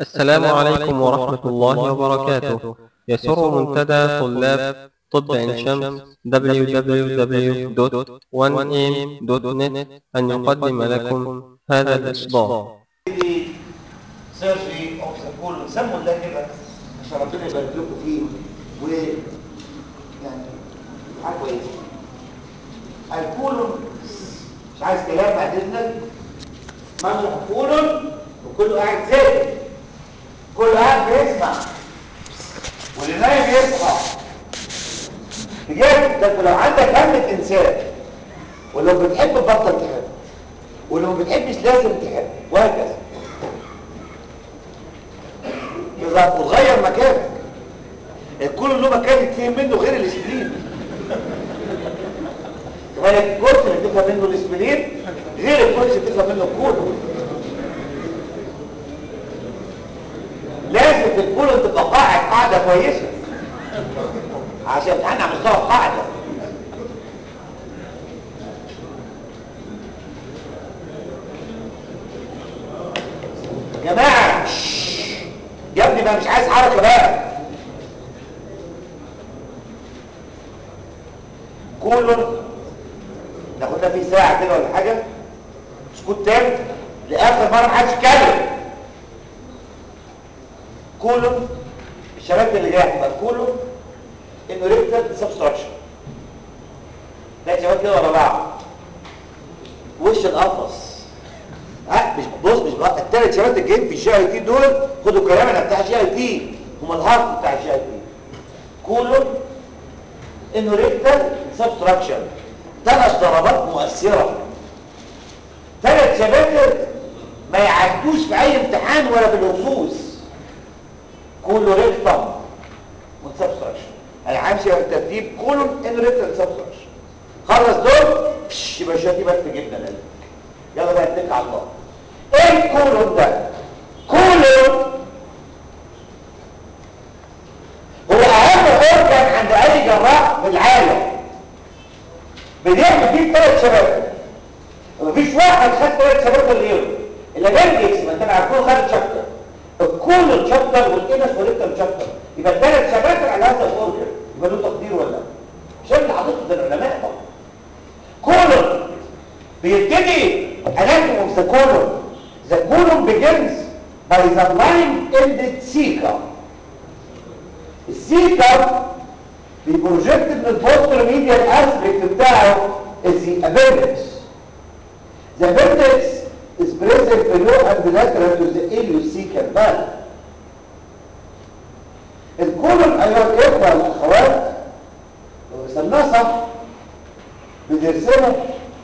السلام عليكم ورحمة الله وبركاته يسر منتدى طلاب طب عين شمس www.1am.net أن يقدم لكم هذا الإصدار دي سيرجري اوف ذا كولون سموا ده كده عشان ربنا يبارك لكم فيه و يعني حاجه كويسه الكولون مش عايز كلام بعد اذنك مشرح كولون وكله قاعد ساكت كله قاعد بيسمع واللي نايم يصحى بجد ده انت لو عندك هم تنساه ولو بتحب تبطل تحب ولو ما بتحبش لازم تحب وهكذا بالظبط وتغير مكانك الكل له مكان يتفهم منه غير الاسبلين كمان الكرسي اللي تفهم منه الاسبلين غير الكرسي اللي تفهم منه الكولو لازم في الكولو تبقى قاعد قاعده كويسه عشان امتحان على مستوى القاعده يا جماعه يا ابني بقى مش عايز حركه بقى كله ناخدها فيه ساعه كده ولا حاجه سكوت تام لاخر مره محدش يتكلم كله الشباب اللي جاي بقى كله انه ريكتال سبستراكشن ده شباب كده ورا بعض وش القفص ها مش بص مش بقى الثلاث شباب اللي جايين في الجي اي تي دول خدوا الكلام انا بتاع الجي اي تي هم الهارت بتاع الجي اي تي كولون انه ريكتال سبستراكشن ثلاث ضربات مؤثره ثلاث شباب ما يعدوش في اي امتحان ولا في الهفوس كله ريكتم وسبستراكشن انا همشي بالترتيب كولون انه ريكتال سبستراكشن خلص دول يبقى شاتي بس جبنا لك يلا بقى اتكل على الله ايه الكولون ده كولون هو اهم اورجان عند اي جراح في العالم بنعمل فيه ثلاث شباب مفيش واحد خد ثلاث شباب غيره الا بندكس ما انت عارفين خد شابتر الكولون شابتر والانس وريكتال شابتر يبقى الثلاث شباب على هذا الاورجان يبقى له تقدير ولا عشان اللي حاططه ده العلماء طبعا كولون بيبتدي anatomy of the colon the colon begins by the line ended ceca السيكا بيبروجكت من البوستر ميديال اسبكت بتاعه is the appendix the appendix is present below and lateral to the ileocecal valve الكولون ايها الاخوه الاخوات لو رسمناه صح بنرسمه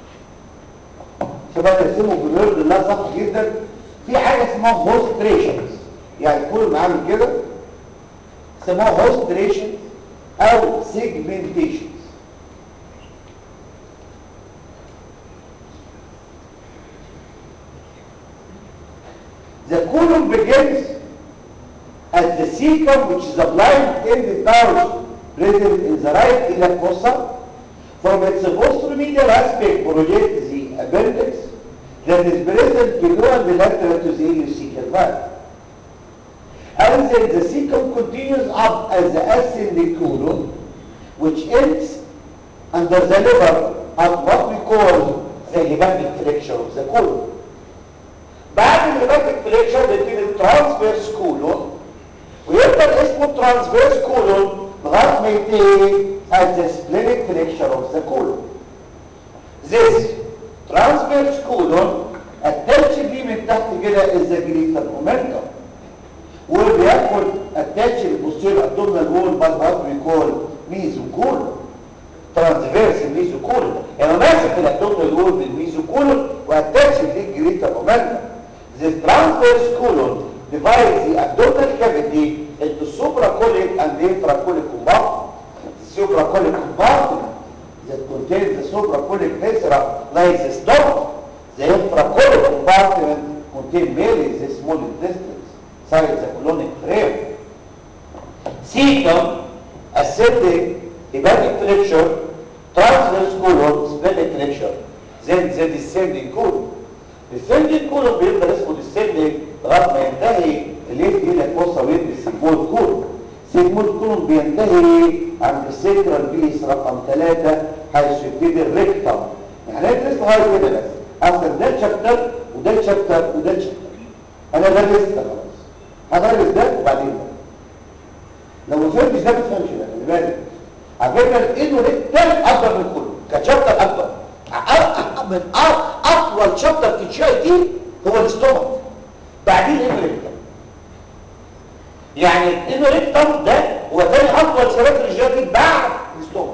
شباب ترسمه بنرد الله صح جدا في حاجه اسمها هوستريشنز يعني الكولون عامل كده سموها هوستريشن او سيجمنتيشن The colon begins at the cecum which is a blind ended pouch present in the right iliac fossa. From its posteromedial aspect projects the appendix that is present below and lateral to the ileocecal valve. And then the cecum continues up as the ascending colon, which ends under the liver at what we call the hepatic flexure of the colon. بعد الهيباتيك فليكشر بيبتدي الترانسفيرس كولون ويفضل اسمه ترانسفيرس كولون لغايه ما ينتهي at the splenic flexure of the colon. This transverse colon attached ليه من تحت كده is the greater momentum. وبيدخل اتاتش البوستيريور ابدومينال وول باي وات وي كول ميزوكولون ترانسفيرس ميزوكولون يعني ماسك الابدومينال وول بالميزوكولون واتاتش ليه جريتا مومنتم This transverse colon divides the abdominal cavity into supracolic and intracolic compartment. The supracolic compartment that contains the supracolic viscera like the stomach. The intracolic compartment contains merely the small intestines. inside the colonic frame. Cecum, ascending hepatic flexure, transverse colon, splenic flexure, then the descending colon. descending colon بيبقى اسمه descending لغايه ما ينتهي الليفر الفصة ويدي السيجمويد كولون السيجمويد كولون بينتهي عند السيكرال بيس رقم 3 حيث يبتدي الريكتم يعني هندرس لغايه كده بس اصلا ده الشابتر وده الشابتر وده الشابتر انا بدرس ده خلاص هدرس ده وبعدين ده لو ما فهمتش ده ما تفهمش ده خلي بالك على فكره الانوريكتال اكبر من كله كشابتر اكبر أ- من أ- اطول شابتر في الجي اي تي هو الاستومك بعدين الانوريكتال يعني الانوريكتال ده هو تاني اطول شباتر الجي اي تي بعد الاستومك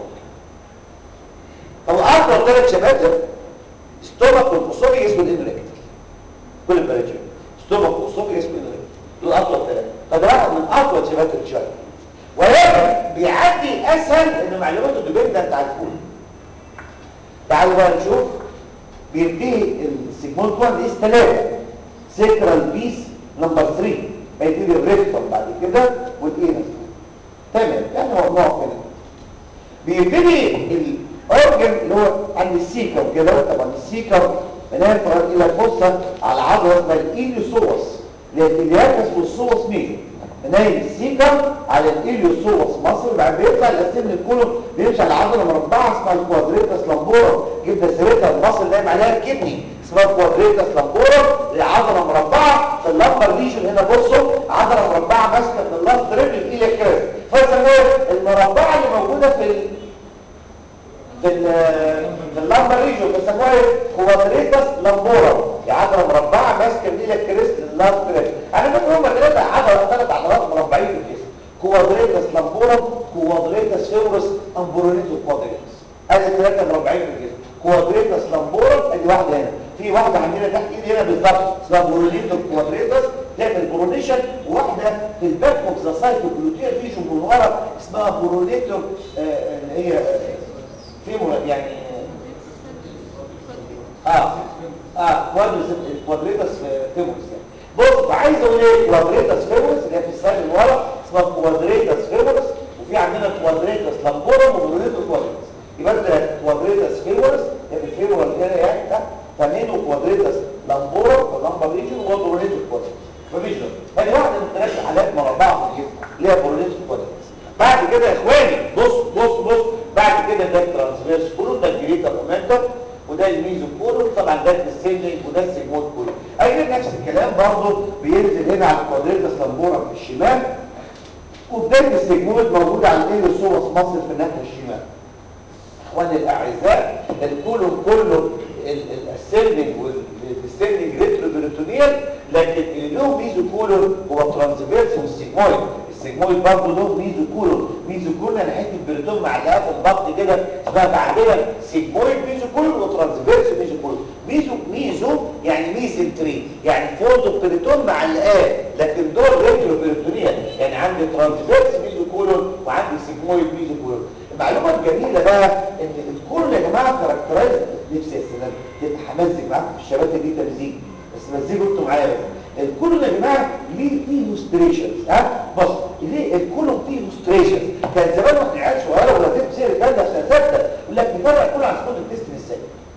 هو اطول ثلاث شباتر ستومك والفوسوريوس والانوريكتال كل البلاجين ستومك والفوسوريوس والانوريكتال دول اطول ثلاثه فده واحد من اطول شباتر الجي اي تي ولكن بيعدي اسهل ان معلوماته ديبندنت على الكون تعالوا بقى نشوف بينتهي السيجموند 1 اس 3 سيكرال بيس نمبر 3 هيبتدي الريكتوم بعد كده والانس تمام يعني هو نوع كده بيبتدي الاورجن اللي هو عند السيكم كده طبعا السيكم بنفرد الى فرصه على عضله اسمها الايليوسوس الياكس والسوس ميجر نايم السيكم على الإليوسوس مصر بعد بيطلع الأسم كله بيمشي على عضلة مربعة اسمها الكوادريتاس لامبورا جبنا سيرتها المصل نايم عليها الكدني اسمها الكوادريتاس لامبورا دي عضلة مربعة في اللمبر ليجن هنا بصوا عضلة مربعة ماسكة من اللاست ريبل إلى كريست فسموها المربعة اللي موجودة في ال... في ال في اللمبر ريجن بيسموها كوادريتاس لامبورا دي عضلة مربعة ماسكة من إلى كريست اللاست ريبل انا فاكر هم ثلاثة عضلة ثلاث عضلات مربعين في الجسم كوادريتاس لامبورا كوادريتاس فيورس امبورونيتو كوادريتاس ادي ثلاثة مربعين في الجسم كوادريتاس لامبورا ادي واحدة هنا في واحدة عندنا تحت ايدي هنا بالظبط اسمها بورونيتو كوادريتاس تعمل بورونيشن وواحدة في الباك اوف ذا سايت الجلوتير فيجن من ورا اسمها بورونيتو آه، اللي هي فيمورا يعني اه اه كوادريتاس فيمورس يعني بص عايز اقول ايه كوادريتاس فيمورس اللي هي في السلايد اللي ورا اسمها كوادريتاس فيمورس وفي عندنا كوادريتاس لامبورا وبورونيتو كوادريتاس يبقى ده كوادريتاس فيمورس هي في الفيمورال هنا يعني تحت فمينو كوادريتاس لامبورا واللامبر ريجن وبورونيتو كوادريتاس مفيش ده هذه واحده من ثلاث حالات مربعه في الجسم اللي هي بورونيتو كوادريتاس بعد كده يا اخواني بص بص بص بعد كده ده الترانسفيرس كله ده الجريتا مومنتم وده الميزو كولون طبعا ده السيلينج وده السيجمويد كولون ايضا نفس الكلام برضه بينزل هنا على الكوادريتاس لامبورا في الشمال وبدايه السيجمويد موجود على الايلوسوس مصر في الناحيه الشمال اخواني الاعزاء الكولون كله السيلينج والسيلينج ريتروبريتونيال لكن اللي له ميزو كولون هو ترانسفيرس والسيجمويد السيجمويد برضه له ميزو كولون ميزو كولون انا حته بريتون معلقه في الضغط كده اسمها بعدين سيجمويد ميزو كولون وترانسفيرس ميزو كولون ميزو ميزو يعني ميزنتري يعني فوز بريتون معلقاه لكن دول ريترو بريتونيال يعني عندي ترانسفيرس ميزو كولون وعندي سيجمويد ميزو كولون المعلومه الجميله بقى ان الكل يا جماعه كاركترايز نفسي يا سلام تبقى همزج معاكم في الشباب دي تمزيج بس مزجوا انتوا معايا بس الكولون يا جماعه ليه فيه لوستريشنز ها بص ليه الكولون فيه لوستريشنز كان زمان واحنا عيال صغيره ولا تبقى سير الكلام ده في سنه سته يقول لك بيفرق الكولون عن سبوت التستن ازاي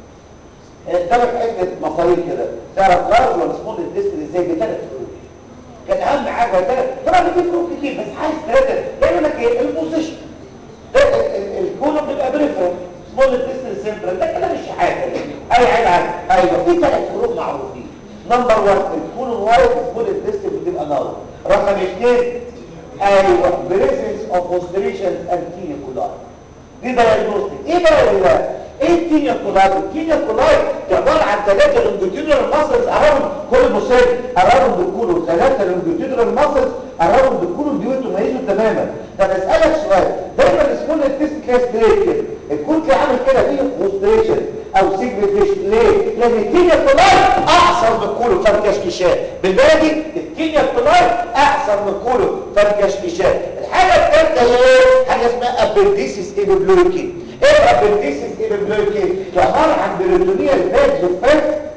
تعرف حته مصاريف كده تعرف لارج ولا سبوت التستن ازاي بثلاث فروق كان اهم حاجه ثلاث طبعا في فروق كتير بس عايز ثلاثه يقول لك ايه البوزيشن ده الكولون بيبقى بريفرنت سمول التستن سنترال ده كلام الشحاته اي عيب عنه ايوه في ثلاث فروق معروفين نمبر 1 الكولون وايت سمول التستن بتبقى نار رقم اثنين ايوه بريزنس اوف اوستريشنز اند كينيكولاي دي دايجنوستيك ايه بقى اللي بقى ايه الكينيكولاي الكينيكولاي دي عباره عن ثلاثه لونجيتودينال ماسلز اراوند كل بوسيل اراوند الكولون ثلاثه لونجيتودينال ماسلز اراوند الكولون دي وانتم ميزوا تماما طب اسالك سؤال دايما اسمه التست كلاس ستريت كده الكون تلاقي عامل كده فيه اوستريشن او سيجمنتيشن ليه لان الكينيكولاي احسن من الكولون فركشكشات بالبلدي الكينيكولاي احسن من الكولون فركشكشات الحاجه الثالثه هي حاجه اسمها ابنديسيس ايبيبلويكي ايه ابنديسيس ايبيبلويكي عباره عن بريتونيال باج فات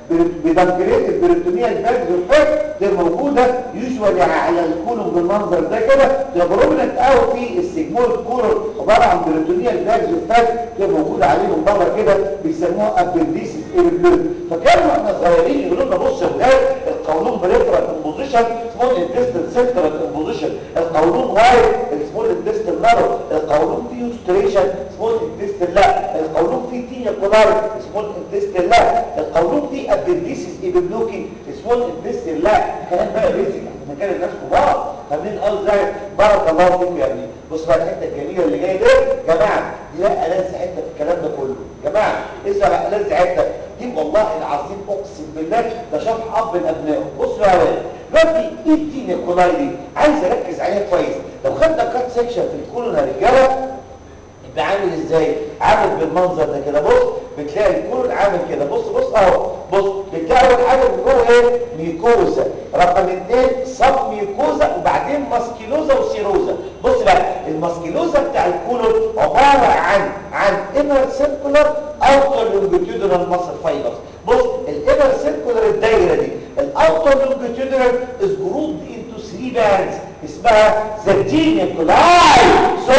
بدنكريت البريتونيال باجز والفات دي موجوده يوجوالي على الكولوم بالمنظر ده كده تبقى برومننت قوي في السيجمول كولوم عباره عن بريتونيال باجز والفات دي موجوده عليه من بره كده بيسموها ابنديسيس ايربلود فكانوا احنا صغيرين يقولوا لنا بص يا ولاد القولون بريفرال امبوزيشن سمول انتستين سنترال امبوزيشن القولون وايد السمول انتستين نارو القولون فيه ستريشن سمول انتستين لا القولون فيه تينيا كولار سمول انتستين لا القولون فيه ابنديسيس ايبلوكي سمول انتستين لا كلام بقى بيزك احنا كان الناس كبار فاهمين قصدي ازاي بارك الله فيكم يا ابني بص بقى الحته الجميله اللي جايه دي يا جماعه دي لا ألذ حته في الكلام ده كله يا جماعه اسمع ألذ حته دي والله العظيم اقسم بالله ده شرح اب لابنائه بصوا يا ولاد دلوقتي ايه التينيا كولاي دي عايز اركز عليها كويس لو خدنا كات سيكشن في الكولون يا رجاله يبقى عامل ازاي عامل بالمنظر ده كده بص بتلاقي الكولون عامل كده بص بص اهو بص بتلاقي اول حاجه من جوه ايه ميكوزا رقم اثنين سب ميكوزا وبعدين ماسكيلوزا وسيروزا بص بقى الماسكيلوزا بتاع الكولون عباره عن عن انر سيركولار اوتر لونجيتودينال ماسل فايبرز بص الانر سيركولار الدايره دي الاوتر لونجيتودينال از جروبد انتو 3 باندز اسمها the geniculai so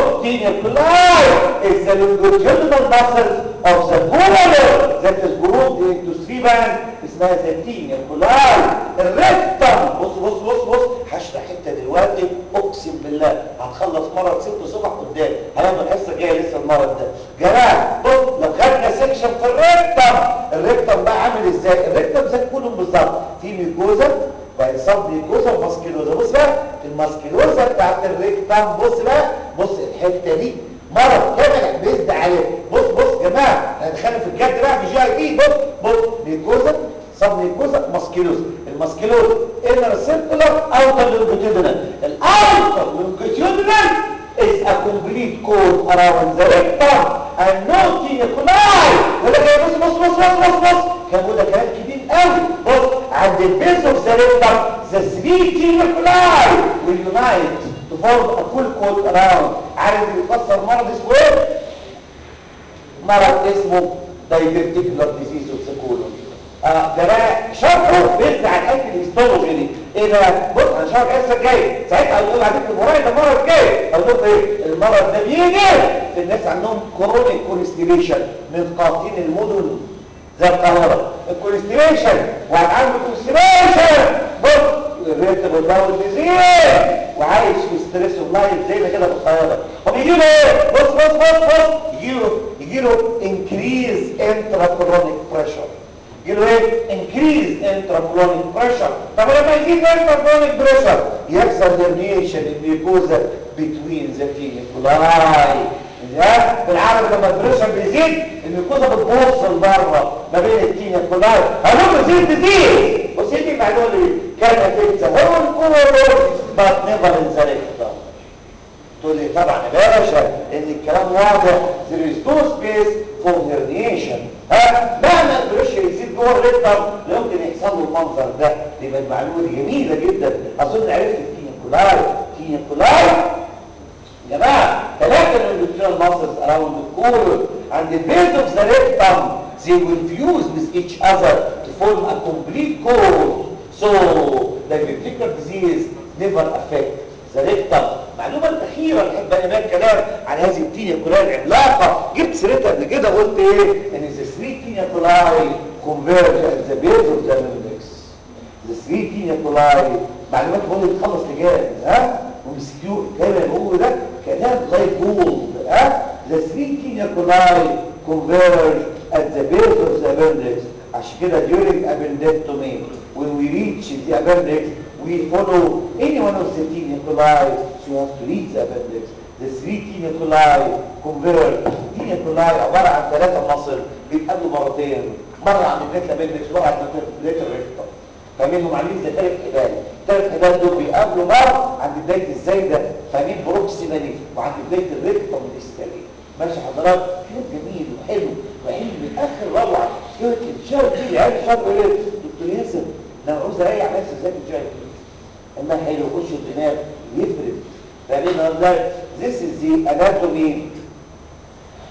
geniculai is the longitudinal muscles of the bone that is grouped into three bands اسمها the geniculai الريكتم بص بص بص بص هشرح حته دلوقتي اقسم بالله هتخلص مرض ست صفح قدام هياخد الحصه الجايه لسه المرض ده جماعه بص لو خدنا سيكشن في الريكتم الريكتم بقى عامل ازاي الريكتم زي كلهم بالظبط في ميكوزا بقى صب ميكوزا وماسكيلوزا بص بقى الماسكيلوزا بتاعت الريكتم بص بقى بص الحته دي مرض كامل بيزد عليه بص بص يا جماعه احنا دخلنا في الجد بقى في جي اي بي بص بص ميكوزا صب ميكوزا ماسكيلوزا الماسكيلوزا انر سيركولار اوتر لونجيتودينال الاوتر لونجيتودينال is a complete code around the rectum and no teniculai ولا جاي بص بص بص بص بص بص كان ده كلام كبير قوي بص عند البيز اوف ذا rectum the three teniculai will unite to form a full code around عارف اللي بيفسر مرض اسمه ايه؟ مرض اسمه diverticular disease of the colon آه ده بقى شرحه بيرجع على الحته الهيستولوجي دي ايه بقى بص انا شرح الحصه الجايه ساعتها هقول عليكم المراجع ده المره الجايه هقول لكم ايه المرض ده بيجي في الناس عندهم كرونيك كونستيبيشن من قاطين المدن زي القاهره الكونستيبيشن واحد عنده كونستيبيشن بص الريتبل باول ديزيز وعايش في ستريس اوف لايف زي ما كده في القاهره وبيجي له ايه بص بص بص بص يجي له يجي له انكريز انتراكرونيك بريشر يقولوا ايه increase intracolonic pressure طب لما يزيد intracolonic pressure يحصل herniation الميكوزا between the teniculai ده بالعربي لما البريشر بيزيد الميكوزا بتبص لبره ما بين التينيكولاي هنقول تزيد تزيد بص دي المعلومه اللي كان افكت هو الكورو but never in the rectum تقول لي طبعا يا باشا ان الكلام واضح there is no space for herniation ها مهما البريشر يزيد جوه الريكتم لا يمكن يحصل له المنظر ده يبقى المعلومه دي جميله جدا اظن عرفت الكينيكولاي الكينيكولاي يا جماعه ثلاثه من البكتيريال ماسلز اراوند الكور عند البيز اوف ذا ريكتم they will fuse with each other to form a complete core so the particular disease never affect the rectum المعلومه الاخيره اللي احب انا الكلام عن هذه التينيا كولاي العملاقه جبت سيرتها قبل كده قلت ايه ان the three تينيا كولاي converge at the base of the appendix the three تينيا كولاي معلومات بقول تخلص لجان ها ومسكيو الكلام اللي بقوله ده كلام لايك جولد ها the three تينيا كولاي converge at the base of the appendix عشان كده during appendectomy when we reach the appendix we follow any one of the teniculai so you have to read the appendix the three teniculai convert teniculai عبارة عن ثلاثة مصل بيتقابلوا مرتين مرة عند البيت appendix مرة عند البيت الريكتر فاهمينهم عاملين زي ثلاث حبال ثلاث حبال دول بيقابلوا مرة عند بداية الزايدة فاهمين بروكسيمالي وعند بداية الريكتر ديستالي ماشي حضرات كلام جميل وحلو وعلم من اخر روعه يمكن شاب دي عيال شاب ايه دكتور ياسر انا عاوز اريح نفسي ازاي الجاي اما حلو خش الدماغ يفرد فاهمين ده this is the anatomy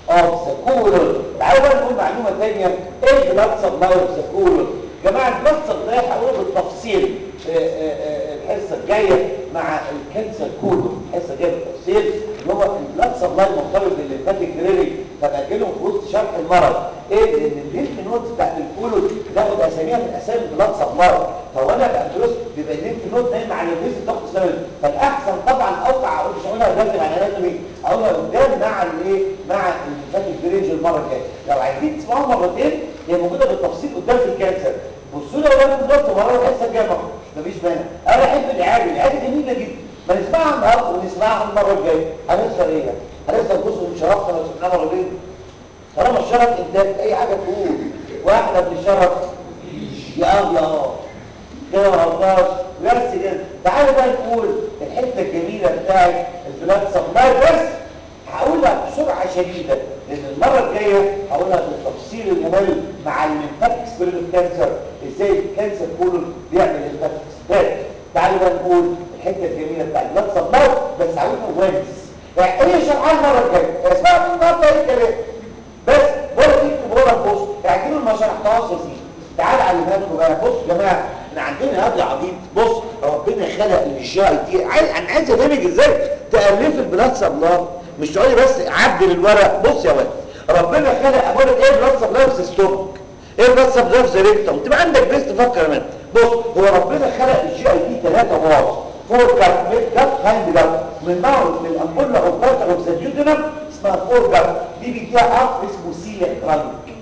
اوف ذا كولون تعالوا بقى نقول معلومه ثانيه ايه البلاد سبلاي اوف ذا كولون جماعه البلاد سبلاي هقوله بالتفصيل آه، آه، آه، الحصه الجايه مع الكانسر كولون الحصه الجايه بالتفصيل اللي هو البلاد سبلاي مرتبط بالليمفاتيك درينج فباجلهم في وسط شرح المرض ايه لان الليمف نودز بتاعت الكولون بتاخد اساميها من اسامي البلاد سبلاي فهو انا بقى بيبقى الليمف نود نايم على الفيز تاخد اسامي فالاحسن طبعا اوقع اقول مش هقولها دلوقتي مع الاناتومي هقولها قدام مع الايه مع الليمفاتيك درينج المره الجايه لو عايزين تسمعوها مرتين هي موجوده بالتفصيل قدام في الكانسر بصوا لي اولاد بالظبط مره الحصه الجايه ما مفيش مانع انا احب الاعاده الاعاده جميله جدا ما نسمعها النهارده ونسمعها المره الجايه هنخسر ايه يعني؟ هنخسر جزء من شرفنا لو سمعناها مرتين طالما الشرف انتاج اي حاجه تقول واحده من الشرف يا اه يا اه كده ما غلطاش بس كده تعالوا بقى نقول الحته الجميله بتاعت البلاد سبلاي بس هقولها بسرعه شديده لان المره الجايه هقولها بالتفصيل الممل مع الليمفاتيك سبيريت كانسر ازاي الكانسر كله بيعمل ليمفاتيك سبيريت تعالوا بقى نقول الحته الجميله بتاعت البلاد سبلاي بس هقولها وانس يعني ايه شرحها المره الجايه اسمعوا من النهارده ايه الكلام بس بقول تكتب ورا البوست اعتبروا ما شرحتهاش يا سيدي تعال علمها لكم بقى بص يا جماعه احنا عندنا هبل عبيط بص ربنا خلق الجي اي تي عايز انا عايز افهمك ازاي تالف البلاد سبلاي مش تقولي بس عدل الورق بص يا ولد ربنا خلق اقول لك ايه البلاد سبلاي في سيستمك ايه البلاد سبلاي في ريكتوم تبقى عندك بس تفكر كمان بص هو ربنا خلق الجي اي تي ثلاثه باص فور كات ميد كات هاند كات من نوع من الامبولا او بارتر اوف ذا ديودنم اسمها فور كات دي بيديها عقد اسمه سيليك ترانك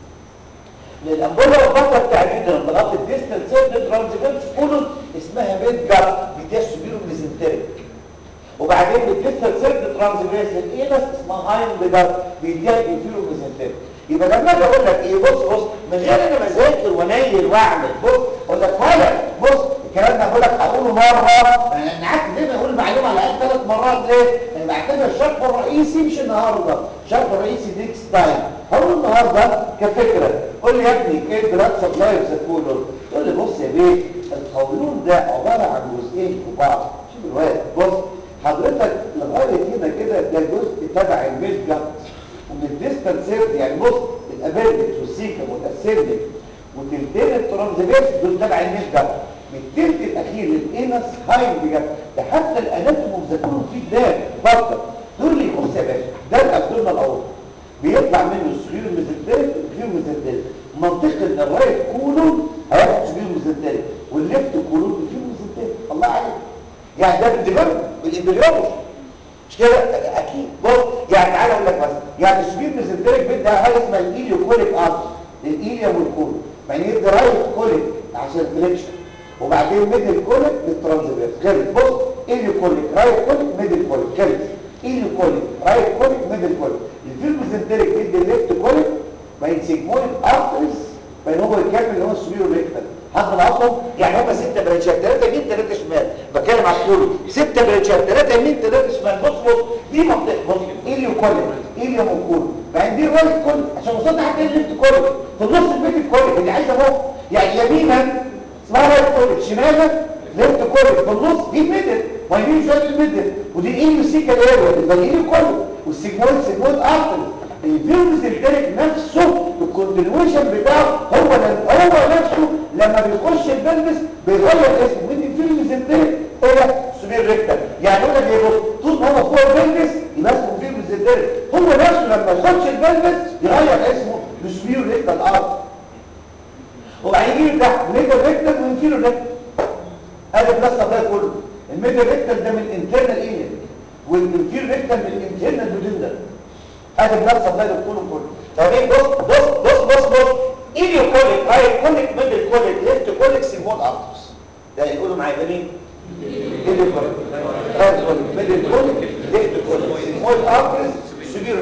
للامبولا والبطه بتاع الهيدرم لغايه الديستال سيرد ترانزفيرس كولون اسمها ميد جاب بيديها سوبيرو ميزنتريك وبعدين الديستال سيرد ترانزفيرس الاينس اسمها هايند جاب بيديها انفيرو ميزنتريك يبقى لما اجي اقول لك ايه بص بص من غير انا ما اذاكر وانيل واعمل بص اقول لك ولا بص الكلام ده بقول لك هقوله مره انا قعدت دايما اقول المعلومه على الاقل ثلاث مرات ليه؟ انا بعتبر الشرح الرئيسي مش النهارده الشرح الرئيسي نيكست تايم هقول النهارده كفكره قول لي يا ابني ايه البلاد سبلاي اوف ذا كولون تقول لي بص يا بيه القولون ده عباره عن جزئين كبار شوف الواد بص حضرتك لغايه هنا كده ده جزء تبع الميد جت ومن الديستال سيرد يعني بص الابيرنكس والسيكم والاسيرنك وتلتين الترانزفيرس دول تبع الميد جت من التلت الاخير للانس هايند جت ده حتى الاناتوم ذاكرهم في ده فكر دول لي بص يا باشا ده الابدومينال اورتا بيطلع منه السبير ميزنتريك والفير ميزنتريك منطقه ان الرايت كولون هياخد سبير ميزنتريك والليفت كولون والفير ميزنتريك الله عليك يعني ده بالدماغ بالامبريولوجي مش كده اكيد بص يعني تعالى اقول لك بس يعني السبير ميزنتريك بيدي حاجه اسمها الايليوكوليك ارتر الايليا والكولون يعني يدي رايت كوليك عشان فليكشن وبعدين ميدل كوليك للترانزفيرس خلص بص ايليوكوليك رايت كوليك ميدل كوليك خلص ايليوكوليك رايت كوليك ميدل كوليك الفيلم ميزنتريك يدي الليفت كوليك بين سيجمويد ارتريز بين هو الكامل اللي هو السبيرو ريكتال حد العصب يعني هم ستة برانشات ثلاثة يمين ثلاثة شمال بتكلم على الكولو ستة برانشات ثلاثة يمين ثلاثة شمال بص بص دي منطقة بص ايليو كوليك ايليو وكولو بعدين دي الرايت كوليك عشان وصلت حتى الليفت كوليك في النص البيت الكوليك اللي عايزه اهو يعني يمينا اسمها رايت كوليك شمالا ليفت كوليك في النص دي ميدل ويمين شويه الميدل ودي الايليو سيكال اريا اللي الايليو كوليك والسيجمويد سيجمويد ارتري الفيروس الدرك نفسه الكونتينيويشن بتاعه هو هو نفسه لما بيخش البلبس بيغير اسمه من الفيروس الدرك الى سوبر ريكتال يعني يقول لك ايه بص طول ما هو فوق البلبس يبقى اسمه فيروس الدرك هو نفسه لما يخش البلبس يغير اسمه لسوبر ريكتال ارض وبعدين يجي تحت ميدل ريكتال وانفيرو ريكتال ادي بلس ده كله الميدل ريكتال ده من الانترنال ايليا والانفيرو ريكتال من الانترنال دودندر ادي بلاد سبلاي للكولون كله تمام بص بص بص بص بص ايليو كوليك رايت كوليك ميدل كوليك ليفت كوليك سيمون ارترس ده يقولوا معايا ده مين ايليو كوليك رايت كوليك ميدل كوليك ليفت كوليك سيمون ارترس سوبيرو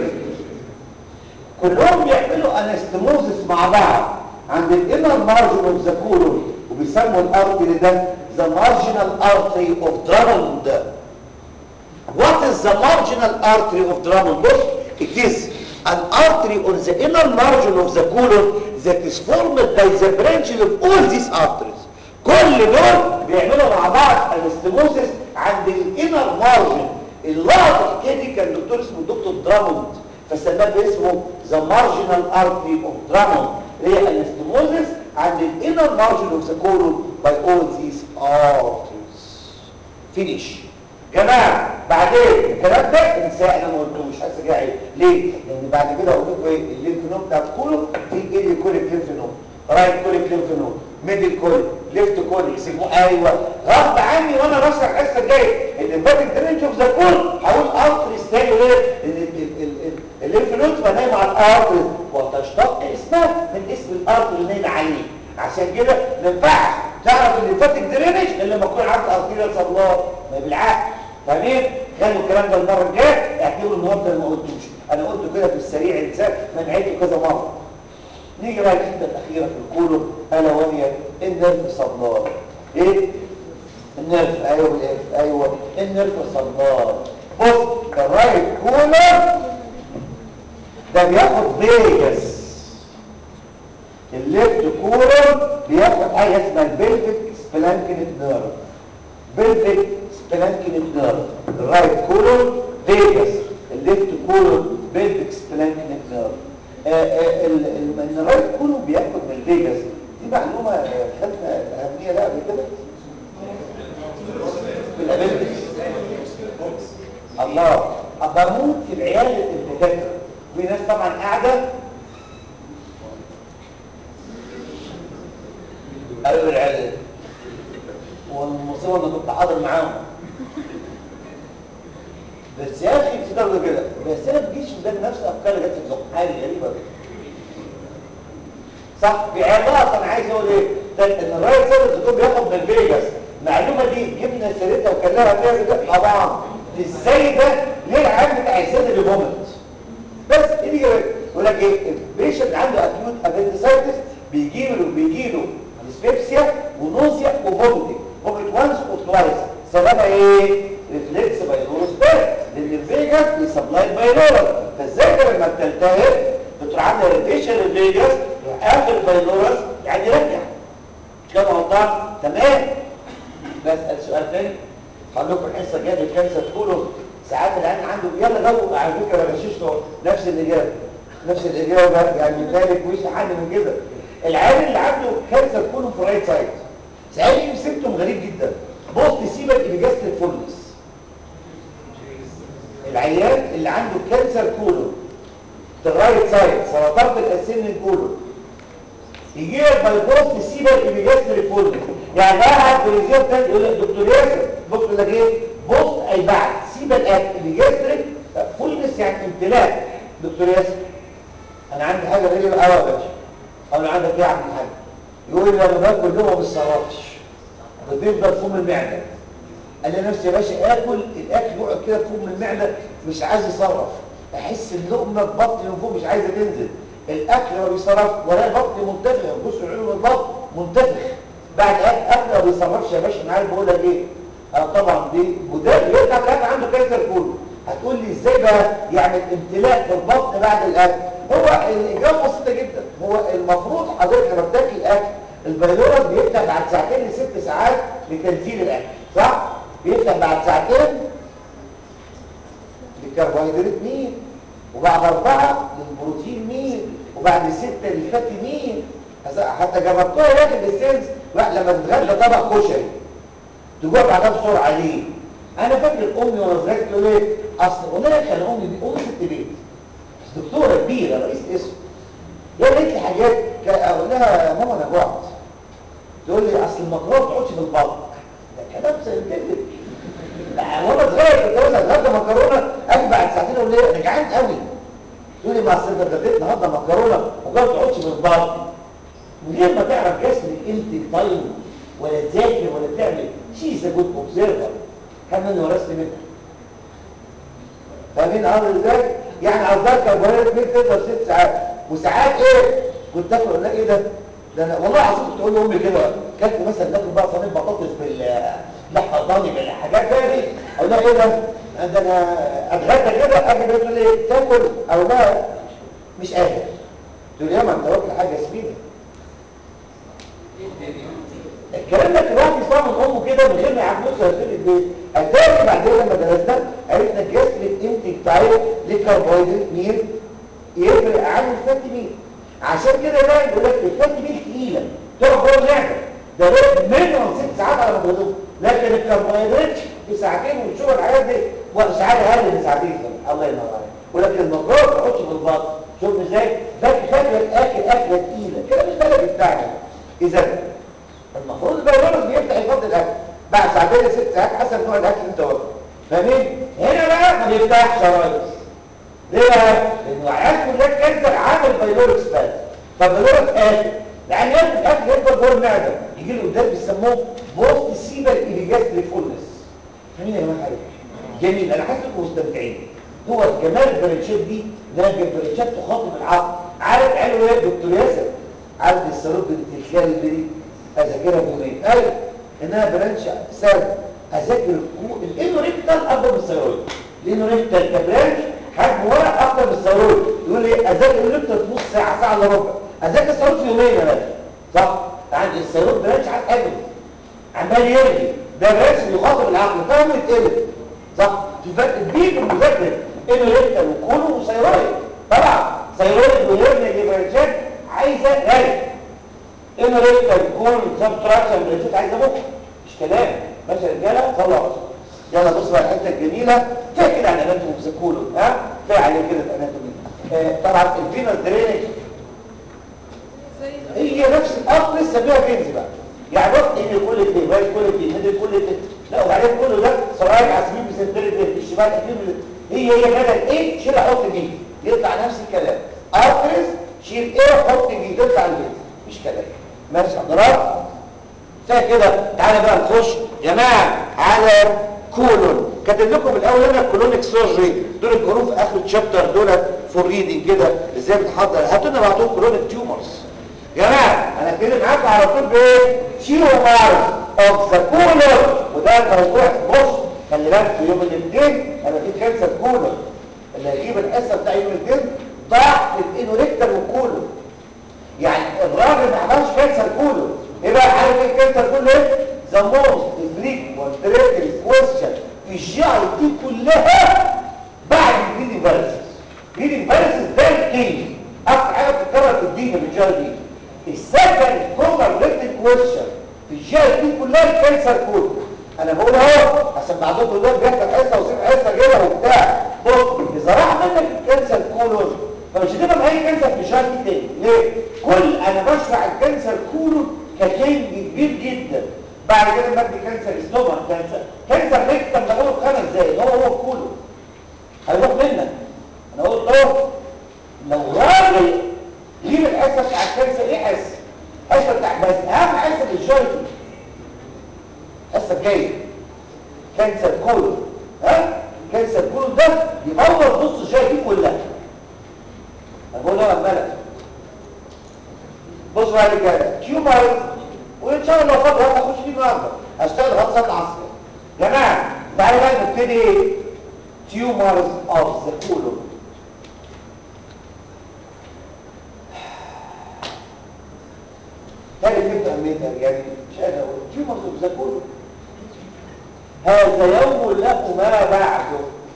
كلهم بيعملوا انستموزس مع بعض عند الانر مارجن اوف ذا كولون وبيسموا الارتري ده ذا مارجنال ارتري اوف دراموند What is the marginal artery of Drummond? Look, it is an artery on the inner margin of the colon that is formed by the branches of all these arteries. كل دول بيعملوا مع بعض انستموسيس عند الانر مارجن اللحظه الحكايه دي كان دكتور اسمه دكتور دراموند فسماه باسمه ذا مارجنال ارتري اوف درانون اللي هي الانستموزس عند الانر مارجن اوف ذا كولون باي اول ذيس ارتريز فينيش جماعه بعدين الكلام ده انساه انا ما قلتوش حاسس جاي ليه؟ لان بعد كده اقول لكم ايه الليمف نود بتاع الكولون في ايه كوليك ليمف نود رايت كوليك ليمف نود ميدل كوليك ليفت كوليك يسموه ايوه غصب عني وانا بشرح الحصه الجايه الليمفاتيك درينج اوف ذا كول هقول ارتريز تاني ليه؟ لان الليمف نود تبقى نايمه على الارتريز وتشتق اسمها من اسم الارتري اللي نايمه عليه عشان كده ما ينفعش تعرف الليمفاتيك درينج الا لما يكون عندك ارتيريال سبلاي ما بالعكس فاهمين؟ خلوا الكلام ده المره الجايه اعتبروا النهارده ما قلتوش انا قلته كده في السريع انسان ما نعيده كذا مره نيجي بقى الحته الاخيره في الكولوم الا وهي النيرف سبلاي ايه النيرف ايوه بالاف ايوه النيرف سبلاي بص الرايت كولوم ده بياخد فيجاس الليفت كولوم بياخد حاجه اسمها البلفيك سبلانكينيك نيرف بلفيك سبلانكينيك نيرف الرايت كولوم فيجاس الليفت كولوم بلفيك سبلانكينيك نيرف ان الرايت كولوم بياخد من الفيجاس دي معلومه خدنا اهميه لها قبل كده في الابلفيكس الله بموت في العيال الدكاتره في ناس طبعا قاعده قالوا العيال والمصيبه انا كنت حاضر معاهم بس يا اخي في درجه كده بس انا بجيش قدام نفس الافكار اللي جت في الزق حاجه غريبه كده صح في عيال بقى انا عايز اقول ايه ده ان الرايت سيرفس الدكتور بياخد من فيجاس المعلومه دي جبنا سيرتها وكلها فيها كده طبعا ازاي ده ليه العيال بتاع السد اللي بومت بس ايه اللي يقول لك ايه البيشنت عنده اكيوت ابندسايتس بيجي له بيجي له ديسبيبسيا ونوزيا وفوميتنج فوميت وانس وتوايس سببها ايه ريفلكس بايلورس بيرت لان الفيجاس بيسبلاي بايلورس فالذاكره لما بتلتهب بتروح عامله ريتيشن للفيجاس يروح قافل البايلورس يعني يرجع مش كده غلطان تمام بسال سؤال تاني هقول لكم الحصه الجايه بالكانسر كله ساعات العيان عنده يلا جاوب على فكره ما غششته نفس الاجابه نفس الاجابه يعني ذلك مش حل من كده العيان اللي عنده كانسر كله في رايت سايد ساعات يجي سيمتوم غريب جدا بص سيبك الجاستريك فولنس العيان اللي عنده كانسر كولون في الرايت سايد سرطان في الاسن كولون يجي لك بايبوست تسيبك الجاستريك فولنس يعني واحد بريزير تاني يقول لك دكتور ياسر بص يقول لك ايه بص اي بعد سيب الاكل الجاستريك فولنس يعني امتلاك دكتور ياسر انا عندي حاجه غير قوي يا باشا انا عندك ايه يا عم الحاج يقول لي انا باكل لقمه ما بتصرفش بتفضل فم المعده قال لي نفسي يا باشا اكل الاكل يقعد كده فم المعده مش عايز يصرف احس اللقمه في بطني من فوق مش عايزه تنزل الاكل ما بيصرفش ولا بطني منتفخ بص العلوم البطن منتفخ بعد اكل ما بيصرفش يا باشا انا عارف بقول لك ايه اه طبعا دي وده يرجع تلاقي عنده كانسر كله هتقول لي ازاي بقى يعمل امتلاء في البطن بعد الاكل هو الاجابه بسيطه جدا هو المفروض حضرتك لما بتاكل الاكل البيلورس بيفتح بعد ساعتين لست ساعات لتنزيل الاكل صح بيفتح بعد ساعتين للكربوهيدرات مين وبعد اربعه للبروتين مين وبعد سته للفاتي مين حتى جربتوها يا اخي بالسنس لما تتغدى طبق كشري تجوع بعدها بسرعه ليه انا فاكر امي وانا صغير تقول ايه اصل والله كان امي دي امي ست بيت دكتوره كبيره رئيس اسم هي قالت لي حاجات اقول لها يا ماما انا جوعت تقول لي اصل المكرونه ما بتقعدش في البطن ده كلام سينتفك وانا صغير كنت عاوز اتغدى مكرونه اجي بعد ساعتين اقول لها انا جعان قوي تقول لي ما اصل انت اتغديت النهارده مكرونه وما بتقعدش في البطن من غير ما تعرف جسمك انت تايم ولا تذاكر ولا تعمل شيء ذا جود اوبزرفر كمان ورثت منها فاهمين امر ازاي يعني قصدك كربوهيدرات مين تقدر ست ساعات وساعات ايه كنت اكل اقول لها ايه ده ده انا والله العظيم كنت اقول لامي كده كانت مثلا ناكل بقى صينيه بطاطس باللحمه الضاني بالحاجات دي اقول لها ايه ده ده انا اتغدى كده اجي بتقول لي تاكل اقول لها مش قادر تقول لي يا ما انت واكل حاجه سمينه الكلام ده الواحد يسمعه من امه كده من غير ما يعملوه في البيت اتاري بعدين لما درسنا عرفنا الجسم الانتج تايب للكربوهيدرات مين يفرق عن الفات ميل عشان كده بقى يقول لك الفات ميل تقيله تقعد جوه المعده ده ريت مينيمم ست ساعات على ما تهضم لكن الكربوهيدرات في ساعتين والشغل الحاجات دي وساعات اقل من ساعتين كمان الله ينور عليك ولكن المجرد ما تقعدش في البطن شوف ازاي باقي فاكر اكل اكله تقيله كده مش بلد بتاعنا اذا المفروض البيولوجي بيفتح يفضل الاكل بعد ساعتين لست ساعات حسب نوع الاكل اللي انت واكله فاهمين هنا بقى ما بيفتحش رايس ليه بقى لان العيال كلها كانسر عامل بايلوريك سبات فالبايلوريك قافل لان ياكل الاكل يفضل جوه المعده يجي له قدام بيسموه بوست سيبل ايبيجاستريك فولنس فاهمين يا جماعه حاجه جميل انا حاسس انكم مستمتعين هو جمال البرنشات دي انها البرنشات تخاطب العقل عارف قالوا ايه دكتور ياسر عارف السرود بنت الخالد دي اذاكرها بيومين ايوه انها برانش سرد اذاكر الانوريكتال اكبر من الثيرويد الانوريكتال كبرانش حجم ورق اكتر من الثيرويد يقول لي اذاكر الانوريكتال في نص ساعه ساعه الا ربع اذاكر الثيرويد في يومين يا باشا صح عندي الثيرويد برانش على الاجل عمال يرغي ده برانش بيخاطب العقل فاهمه يتقلب صح في فرق كبير في المذاكره انوريكتال وكولو وثيرويد طبعا ثيرويد ويرمي البرانشات عايزه رغي انوريكتال كول سبتراكشن برانشات عايزه مخ مش كلام ماشي يا رجاله صلوا على الرسول يلا بصوا على الحته الجميله فيها كده عن اناتومي بذكوله ها فيها عليه كده اناتومي آه طبعا الفينوس درينج هي نفس الارض لسه فيها بينز بقى يعني بص ان كل اثنين بايت كل اثنين هدي كل اثنين لا وبعدين كله ده سرايك عسمين بسنتري الشمال اكيد هي هي بدل ايه شيل احط دي يطلع نفس الكلام ارتريس شيل ايه وحط دي تطلع البيت مش كلام ماشي حضرات فيها كده تعالى بقى نخش يا جماعه على كولون كاتب لكم الاول هنا كولونيك سيرجري دول الجروف في اخر الشابتر دول فور ريدنج كده ازاي بتحضر هاتوا لنا بعضهم كولونيك تيومرز يا جماعه انا اتكلم معاكم على طول بايه تيومرز اوف ذا كولون وده الموضوع بص خلي بالك في يوم الاثنين انا في كانسر كولون اللي هيجيب الحصه بتاع يوم الاثنين ضعف الانوريكتال والكولون يعني الراجل ما عملش كانسر كولون ايه بقى عارف ايه الكانسر كله ايه ذا موست فريكوينت تريتد كويستشن في الجي اي تي كلها بعد البريدنج فيروسز البريدنج فيروسز ده الكينج اكتر حاجه بتتكرر في الدين بالجي اي تي السكند كومن ريتد كويستشن في الجي اي تي كلها الكانسر كولون انا بقول اهو عشان بعضكم دول بيحصل حصه وسيب حصه كده وبتاع بص اذا راح منك الكانسر كولون فمش هتبقى معايا كانسر في الجي اي تي تاني ليه كل انا بشرح الكانسر كولون ككينج كبير جدا بعد كده بدي كانسر ستومك كانسر كانسر ريكتم ده هو خمس دقايق هو هو كله هيروح منك انا اقول له لو راجل جيب الحصه بتاع الكانسر ايه حصه حصه بتاع بس اهم حصه في الجوينت الحصه الجايه كانسر كولون ها كانسر كولون ده يبوظ نص الجوينت دي كلها انا بقول له يا ملك بص بقى كده تيومر وان شاء الله فاضي هخش فيه النهارده هشتغل لغايه الساعه العصر يا جماعه تعالوا بقى نبتدي تيومرز اوف ذا كولون تاني فهمت اهميتها يعني مش قادر اقول تيومرز اوف ذا كولون هذا يوم له ما بعده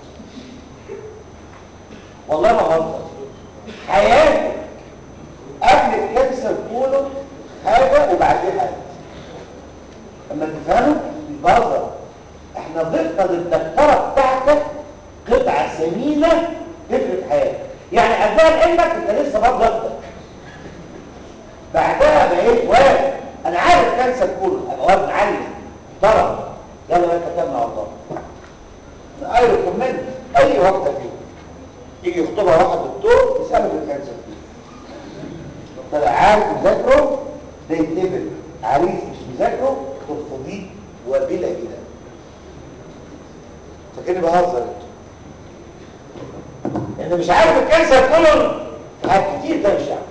والله ما غلط حياتك قبل الكانسر كولون حاجة وبعدين حاجة لما تفهموا البازر احنا ضفنا للدكتورة بتاعتك قطعة ثمينة تفرق حياتك يعني قبلها لعلمك انت لسه برضه اخدك بعدها بقيت واد انا عارف كانسر كولون ابقى واد معلم محترم يلا بقى كتبنا على الله انا اي ريكومند اي وقت فيه يجي يخطبها واحد دكتور يسأله في الكانسر طلع عارف مذاكره ده يتقبل عريس مش مذاكره ترفضيه وبلا كده فكاني بهزر انت مش عارف الكانسر كله حاجات كتير ده مش عارف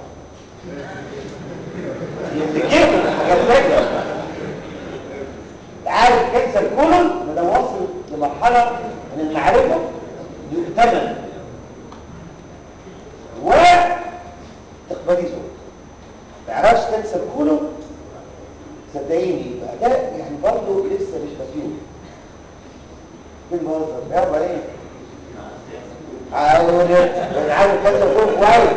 يفتكروا حاجات تانية عارف الكانسر كله ما ده وصل لمرحله من المعرفه يؤتمن و تقبلي زوج ما يعرفش كانسر كله صدقيني يبقى ده يعني برضه لسه مش مفهوم في المنظر يلا ايه انا عارف كذا فوق كويس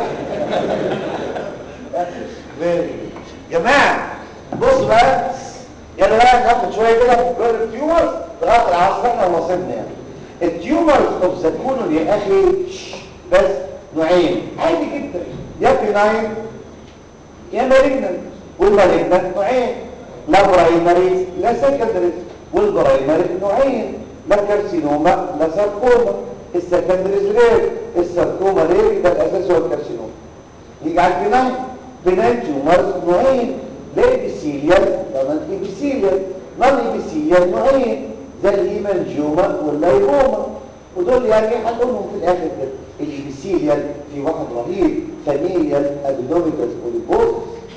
جماعه بص بقى يلا بقى ناخد شويه كده في كل التيومرز لغايه العصر احنا وصلنا يعني التيومرز اوف ذا كولون يا اخي بس نوعين عادي جدا يا بناين يا مالجنان والمالجنان نوعين لا برايمري لا سكندري والبرايمري نوعين لا كارسينوما لا ساركوما السكندري غير الساركوما غير يبقى الاساس هو الكارسينوما يجي على البناين بناين تيومرز نوعين لا ابيثيليال طبعا ابيثيليال نون ابيثيليال نوعين زي الهيمانجيوما واللايبوما ودول يعني هنقولهم في الاخر كده الابيثيليال في واحد رهيب فاميليال ادينوميتاس بوليبوزس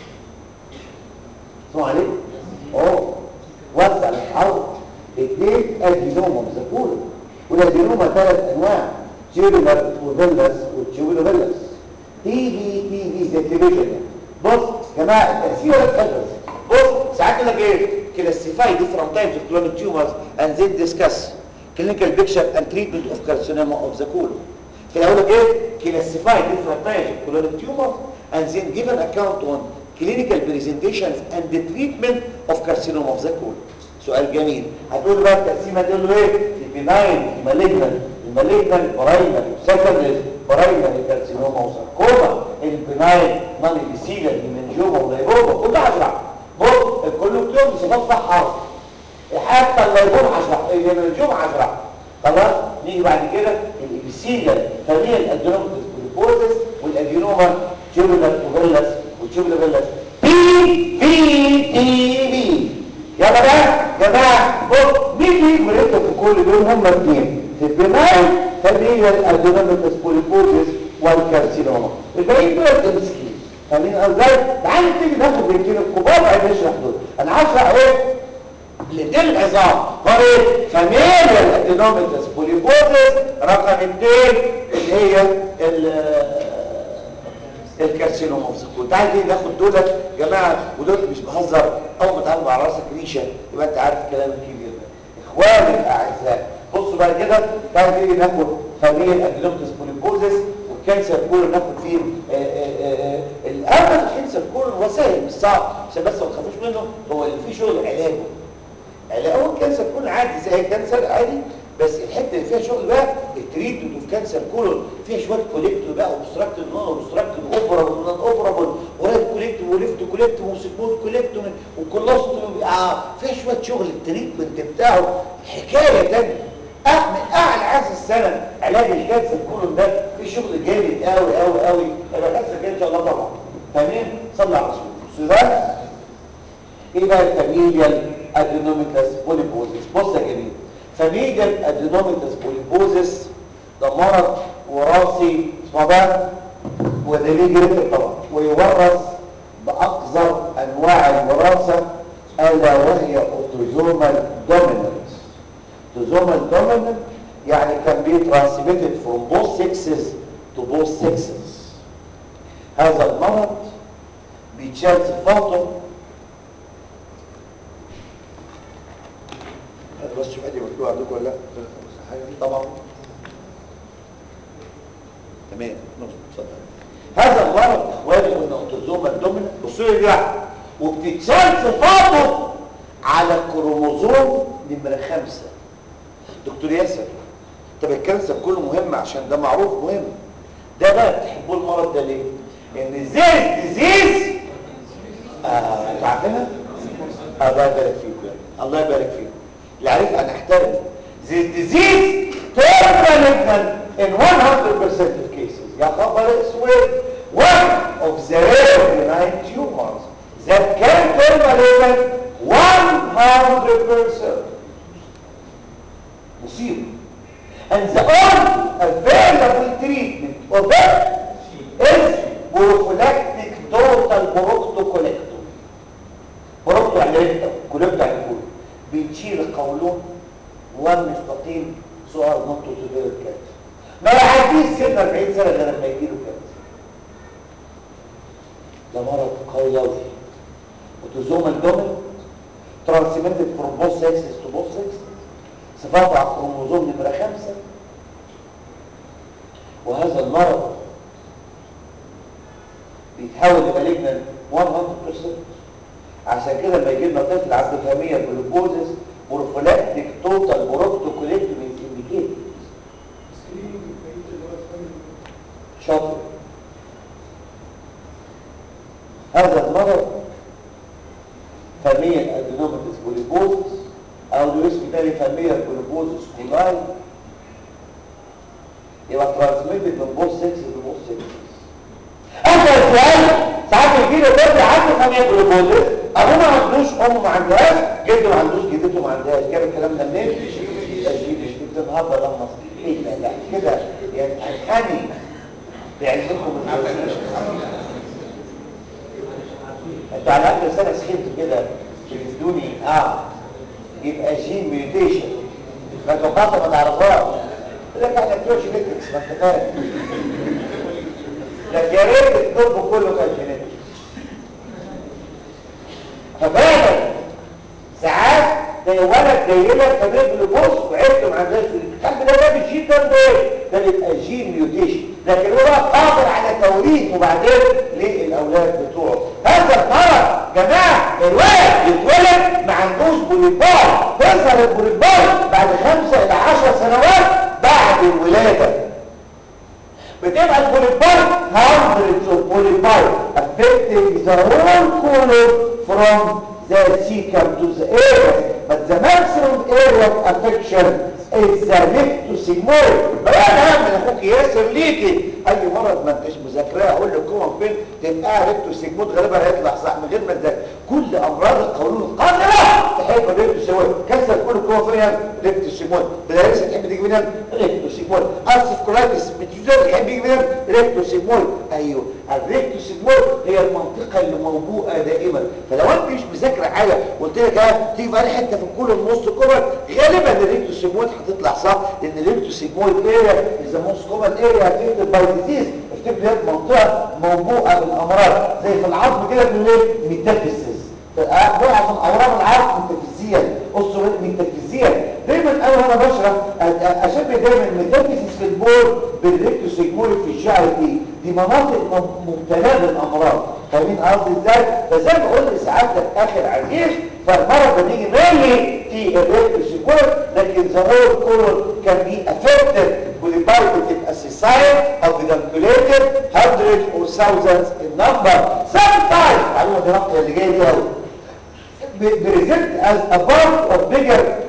اسمعوا عليه اه وسع الحوض اثنين ادينوما مذكوره والادينوما ثلاث انواع تيوبولار وفيلاس والتيوبولوفيلاس تي في تي في زي تلفزيون بص يا جماعه التاثير الادرس بص ساعات يقول لك ايه كلاسيفاي different types of colon tumors and then discuss clinical picture and treatment of carcinoma of the colon كده اقول لك ايه كلاسيفاي different types of colon tumors and then give an account on clinical presentations and the treatment of carcinoma of the colon سؤال جميل هتقول بقى التقسيمه تقول له ايه البناين المالجنال المالجنال برايمري سكندري برايمري كارسينوما وساركوما البناين نون ابيثيليال المنجوما واللايبوما كله هشرح بص الكولوكتيوم صفات صح حرف حتى اللايبوما هشرح المنجوما هشرح خلاص نيجي بعد كده الابيثيليال فاميليا الادينوماتيس بوليبوزس والادينوما تيوبولار اوفيلاس والتيوبولار بي في تي بي يلا بقى يا جماعه بص مين اللي مريض في كل دول هم اثنين في البناء فاميليا الادينوماتيس بوليبوزس والكارسينوما الباقيين دول تمسكين فاهمين ازاي تعالوا نبتدي ناخد الاثنين الكبار بعدين نشرح دول انا هشرح ايه الاثنين العظام هو ايه فاميليا الادينوماتيس بوليبوزس رقم اثنين اللي هي الكارسينوما اوف تعال دي ناخد دول يا جماعه ودول مش بهزر اول ما تعمل على راسك ريشه يبقى انت عارف الكلام الكبير ده اخواني الاعزاء بصوا بقى كده تعال دي ناخد فاميليا الادينوماتيس بوليبوزس والكانسر كله ناخد فيه الاهم الكانسر كله وسائل مش صعب عشان بس ما تخافوش منه هو اللي فيه شغل علاجه علاج هو الكانسر كله عادي زي الكانسر عادي بس الحته اللي فيها شغل بقى التريتمنت اوف كانسر كولون فيها شويه كوليكتور بقى وبستراكتيف نون وبستراكتيف اوبرابل ونون اوبرابل ورايت كوليكتور وليفت كوليكتور وسيكوت كوليكتور وكولوستوم آه فيها شويه شغل التريتمنت بتاعه حكايه ثانيه أه من اعلى عز السنه علاج الكانسر كولون ده في شغل جامد قوي قوي قوي يبقى الكانسر جاي ان شاء الله طبعا تمام صلى على الرسول سؤال ايه بقى الفاميليال ادينوميتاس بوليبوزيس بص يا جميل فاميليال ادينوميتاس بوليبوزيس ده مرض وراثي اسمه بقى وده ليه جريتر طبعا ويورث باقذر انواع الوراثه الا وهي اوتوزومال دومينانت اوتوزومال دومينانت يعني كان بي ترانسميتد فروم بوث سكسز تو بوث سكسز هذا المرض بيتشال صفاته بس شوف ادي مكتوب عندكم ولا لا حاجه دي طبعا تمام اتفضل هذا المرض اخواني قلنا اوتوزوما الدومينانت بصوا لي بقى وبتتشال صفاته على الكروموزوم نمره خمسة دكتور ياسر طب الكانسر كله مهم عشان ده معروف مهم ده بقى بتحبوا المرض ده ليه؟ ان زي ديزيز آه انتوا عارفينها؟ الله يبارك فيكم يعني الله يبارك فيكم اللي عارفها هنحترم The disease terminal in 100% of cases يا خبر اسود one of the rare benign tumors that can terminate 100% مصيبة and the only available treatment of that is prophylactic total proctocolectomy بروكتو يعني ريكتو كوليكتو يعني كولو بنشيل القولون والمستقيم سؤال نقطه تدير الكانسر ما يعديش سن 40 سنه غير لما يجيله كانسر ده مرض قوي قوي اوتوزومال دومين ترانسميتد فروم بوث سكسز تو بوث سكسز صفاته على الكروموزوم نمره خمسة وهذا المرض بيتحول لمالجنان 100% عشان كده لما يجي لنا طفل عنده فاميليا جلوكوزس بروفلاكتيك توتال بروكتوكوليكتومي انديكيتد شاطر هذا المرض فاميليا ادينوماتيس بوليبوزس او له اسم تاني فاميليا بوليبوزس كولاي يبقى ترانسميتد من بوست 6 لبوست 6 اخر سؤال ساعات يجي له طفل عنده فاميليا بوليبوزس ابوه ما عندوش امه ما عندهاش جده ما عندوش جدته ما عندهاش جاب الكلام ده منين؟ تسجيل مش بتنهضر لما ايه لا لا كده يعني انحني بيعلمكم انتوا على اخر سنه سخنتوا كده تدوني اه يبقى جين ميوتيشن فتوقعت ما تعرفهاش لك احنا بتوع جينيتكس ما انت فاهم لك يا ريت الطب كله كان جينيتكس ففعلا ساعات زي ولد جاي لك فبيقول بص وعرفت ما عندهاش الكلب ده ده الجين ده ايه؟ ده بيبقى جين ميوتيشن لكن هو قادر على توريث وبعدين للاولاد بتوعه هذا المرض جماعه الولد يتولد ما عندوش بوليبار تظهر البوليبار بعد خمسة الى عشر سنوات بعد الولاده بتبقى البوليبار hundreds of polypi affecting the whole colon from the cecum to the area but the maximum area of affection is the rectosigmoid بقى من اخوك ياسر ليكي اي مرض ما انتش مذاكراه اقول لك هو فين تبقى ريكتوسيجمويد غالبا هيطلع صح من غير ما تذاكر كل امراض القولون القادره تحب الريكتوسيجمويد كسر كل قوه فيها ريكتوسيجمويد بلاريس تحب تيجي منها ريكتوسيجمويد ارسف كولايتس بتيوزر تحب يجي منها ريكتوسيجمويد ايوه الريكتوسيجمويد هي المنطقه اللي موبوءه دائما فلو انت مش مذاكره حاجه قلت لك ها تيجي بقى حته في الكل النص كبر غالبا الريكتوسيجمويد هتطلع صح لان الريكتوسيجمويد اريا از موست كومن اريا افكتد باي ديزيز افتكر دي منطقه موبوءه بالامراض زي في العظم كده بنقول ايه ميتافيسيس بقى عشان اورام العظم ميتافيزيا اوسترويد ميتافيزيا دايما انا وانا بشرح اشبه دايما الميتافيزيس في البول بالريكتوسيجمويد في الشعر دي دي مناطق مبتلاه بالامراض فاهمين قصدي ازاي فزي ما قلت سعادتك اخر عزيز فالمرض ده بيجي مالي في الريكتوسيجمويد لكن the whole colon can be affected with the biological assassine of the calculated hundreds or thousands in number sometimes معلومه دي نقطه اللي جايه دي قوي present as a part of bigger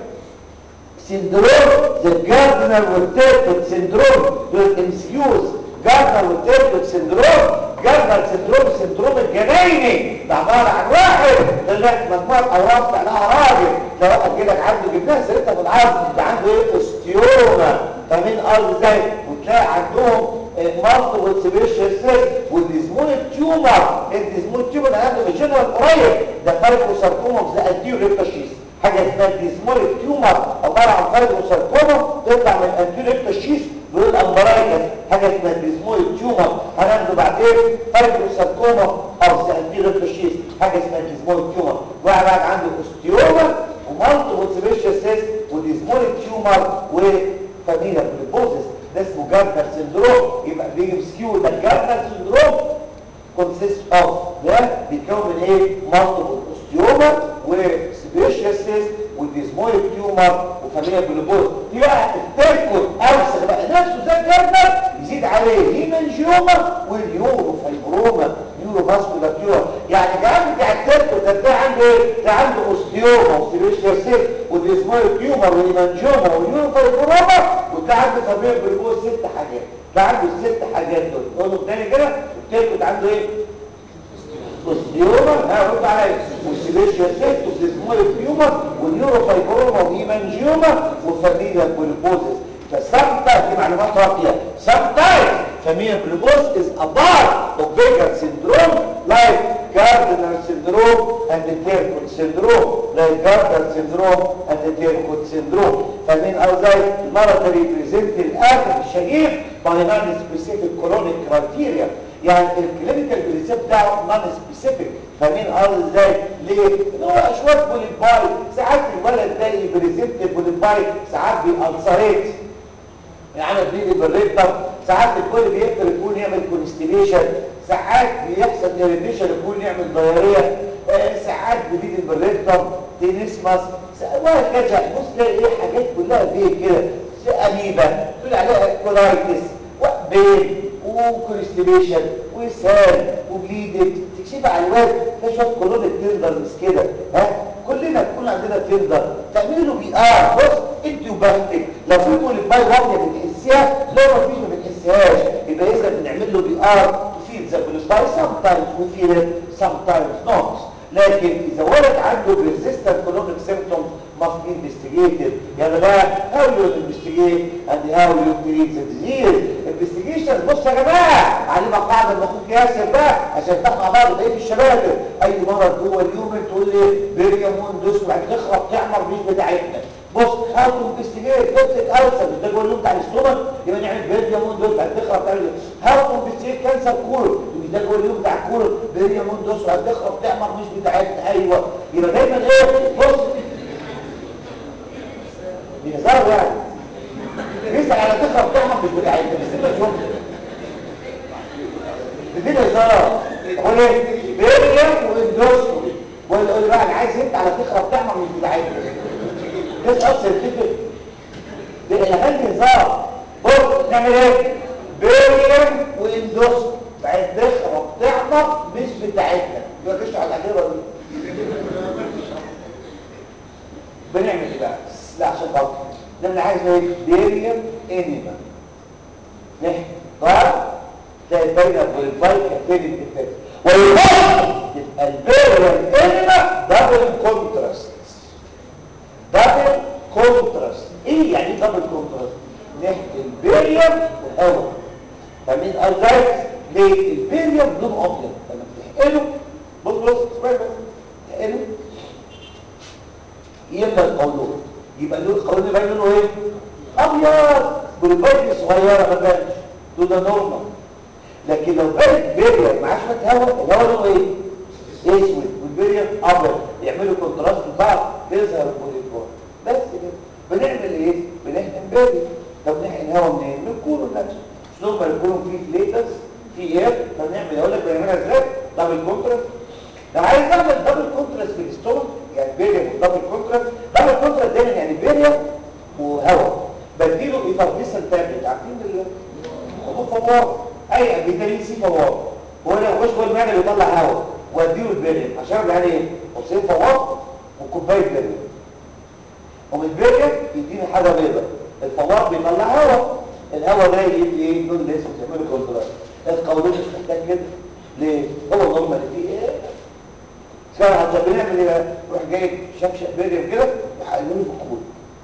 syndrome the Gardner Wilterford syndrome with MCUs Gardner Wilterford syndrome Gardner syndrome syndrome الجنايني ده عباره عن واحد طلع مجموعه اورام طلعها راجل ده واحد كده عنده جبناها سيرتها في العظم ده عنده ايه استيوما فمين قال ازاي وتلاقي عندهم مالتيبل سيبيشيس والديزمون تيومر الديزمون تيومر اللي عنده جنرال قريب ده فاركوساركوما في الانتيو ريكتاشيس حاجه اسمها الديزمون تيومر عباره عن فاركوساركوما تطلع من الانتيو ريكتاشيس دول امبرايكس حاجه اسمها الديزمون تيومر هناخده بعدين فاركوساركوما او الانتيو ريكتاشيس حاجه اسمها الديزمون تيومر واحد بعد عنده استيوما ومالتيبل سيبيشيس وديزمون تيومر وفاميلا بوليبوزيس ده اسمه جاردنر سندروم يبقى بيجي مسكيو ده جاردنر سندروم كونسيست اوف ده بيتكون من ايه مالتيبل اوستيوما وسبيشيسيس وديزمويد تيومر وفاميليا بوليبوز دي بقى التيركوت اوسخ بقى نفسه زي الجاردنر يزيد عليه هيمانجيوما واليورو فايبروما نيورو فاسكولار تيومر يعني ده بتاع التيركوت ده ده عنده ايه ده عنده اوستيوما وسبيشيسيس وديزمويد تيومر وهيمانجيوما واليورو فايبروما وده عنده فاميليا بوليبوز ست حاجات ده عنده الست حاجات دول نقولهم تاني كده التيركوت عنده ايه اوستيوما ها رد عليا والسيليشيا سيت والديزمويد تيومر والنيورو فايبروما وهيمانجيوما وفاميليا بوليبوزيس فسامتا دي معلومات راقيه sometimes familial bluebose is a part of bigger syndrome like Gardner syndrome and the Terkut syndrome like Gardner syndrome and the Terkut syndrome فمين ازاي المرض ده بيبريزنت الاخر الشهير by non-specific colonic criteria يعني الكلينيكال بريسيب بتاعه نون سبيسيفيك فاهمين قال ازاي ليه ان هو شويه بوليباي ساعات الولد ده يبريزنت البوليباي ساعات بيألسريت عمل بليدنج بالريكتم ساعات الكل بيقدر يكون يعمل كونستيبيشن ساعات بيحصل اريتيشن يكون يعمل ضياريه آه ساعات بليدنج بالريكتم تينيسماس وهكذا بص تلاقي ايه حاجات كلها فيه كده اميبا تقول عليها كولايتس وبين وكونستيبيشن وسال وبليدنج تكشف على الواد ده شويه كولونيك تندرنس كده ها كلنا تكون عندنا تندر تعملي له بي ار بص انت وبختك لو في موليفاي واحده بتحسيها لو ما فيش ما بتحسيهاش يبقى اذا بنعمل له بي ار تفيد ذا موليفاي سام تايمز وفيد سام تايمز نوت لكن اذا ولد عنده persistent chronic symptoms must be investigated يا جماعه how you investigate and how you treat the disease investigation بص يا جماعه علمك قاعده المفروض ياسر بقى عشان نفتح مع بعض بقيه الشباب اي مرض جوه اليوم تقول لي بيريمون دوس بعد تخرب تعمر مش بتاعتنا بص how to investigate toxic ulcer مش ده جوه اليوم بتاع الاستومك يبقى نعمل بيريمون دوس بعد تخرب تعمل how to investigate cancer كولون مش ده جوه اليوم بتاع الكولون بيريمون دوس بعد تخرب تعمر مش بتاعتنا ايوه يبقى دايما ايه بص دي هزار يعني بيسأل على تخرب تعمر مش بتاعتنا بس انت شوف دي هزار هو ايه بيريم واندوسكوبي ولا يقول بقى انا عايز انت على تخرب تعمر مش بتاعتنا بس اصل كده ده الاغاني هزار بص نعمل ايه بيريم واندوسكوبي بعد تخرب تعمر مش بتاعتنا يبقى كشف على الاجابه دي بنعمل ايه بقى لا عشان خاطر لان عايز ايه بيريم انيما نحن طيب تلاقي بين والفاي كاتيري افكت والفاي يبقى البيريم انيما دبل كونتراست دبل كونتراست ايه يعني دبل كونتراست نحن البيريم والهواء فمين ارجايز ليه البيريم لونه ابيض لما بتحقنه بص بص اسمعي بس تحقنه يبقى القولون يبقى له القولون يبقى لونه ايه ابيض بالبيض صغيره ما بانش دول ده نورمال لكن لو بقت بيريم معاه شويه هواء الهواء لونه ايه اسود والبيريم ابيض يعملوا كونتراست لبعض يظهر البوليفور بس كده بنعمل ايه بنحقن بيريم طب نحقن هواء منين من الكولون نفسه مش نورمال الكولون فيه فليتس فيه اير فبنعمل اقول لك بنعملها ازاي دبل كونتراست لو عايز اعمل دبل كونتراست في الاستومك يعني بيريم ودبل كونتراست دبل كونتراست دايما يعني بيريم وهواء بديله ايفارديسن تابلت عارفين ال هو فوار اي فيتامين سي فوار هو لو خش جوه المعده بيطلع هواء واديله البيريم عشان يعني ايه قصير فوار وكوبايه بيريم ومن البيريم يديني حاجه بيضاء الفوار بيطلع هواء الهواء ده يدي ايه لون الاسود يعمل كونتراست القولون مش محتاج كده ليه هو نورمال فيه ايه فاحنا بنعمل ايه بقى روح جايب شكشق بيريم كده وحقنونه في الكول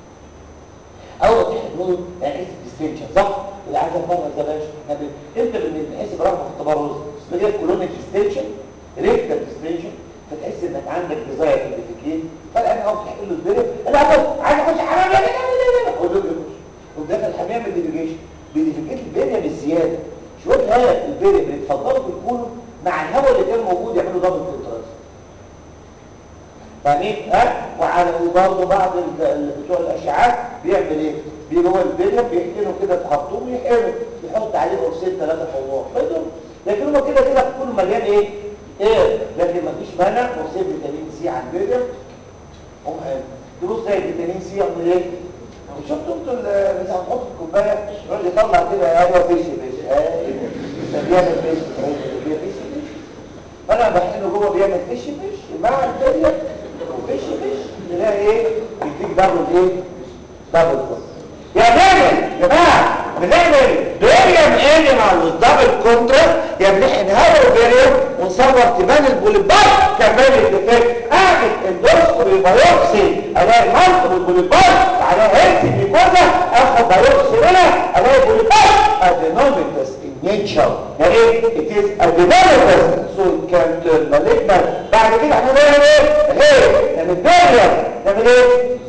اول تحقنونه يعني اسم ديستنشن صح اللي عايز افرغ ده باش احنا انت بنحس برغم في التبرز اسمها كولونيك ديستنشن ريكتال ديستنشن فتحس انك عندك ديزاير ايديفيكيت فانا اهو تحقن له البيريم انا عايز عايز اخش حمام لا لا لا لا اقول له يخش ودخل الحمام بالديفيكيشن بيديفيكيت البيريم بالزياده شويه هواء البيريم اللي اتفضلوا في الكولون مع الهواء اللي كان موجود يعملوا دبل كونتراست فاهمين ها وعلى وبرضه بعض بتوع الاشعاعات بيعمل ايه بيجي هو البيلم بيحقنه كده في خرطوم يحقنه يحط عليه اكسيد ثلاثه فوار فيضر لكن هو كده كده كله مليان ايه ايه لكن مفيش مانع اكسيد فيتامين سي على البيلم قوم حلو دروس زي فيتامين سي يعمل ايه شفتوا انتوا اللي هنحط في الكوبايه يقعد يطلع كده ايوه فيش فيش ايوه بيعمل فيش فيش فيش فانا بحقنه جوه بيعمل فيش فيش مع البيلم وفيش فيش نلاقي ايه يديك دبل ايه دبل كونتر يا بنعمل يا جماعه بنعمل بيريم انيمال والدبل كونتر يا بنحقن هواء وبيريم ونصور تبان البوليبات كمان الديفكت اعمل اندوسكوبي بايوبسي الاقي منطق البوليبات على هيلث ميكوزا اخد بايوبسي هنا الاقي بوليبات ادينوميتس in nature يعني ايه it is adenomatous so it can turn malignant بعد كده احنا نعمل ايه غير نعمل بيريم نعمل ايه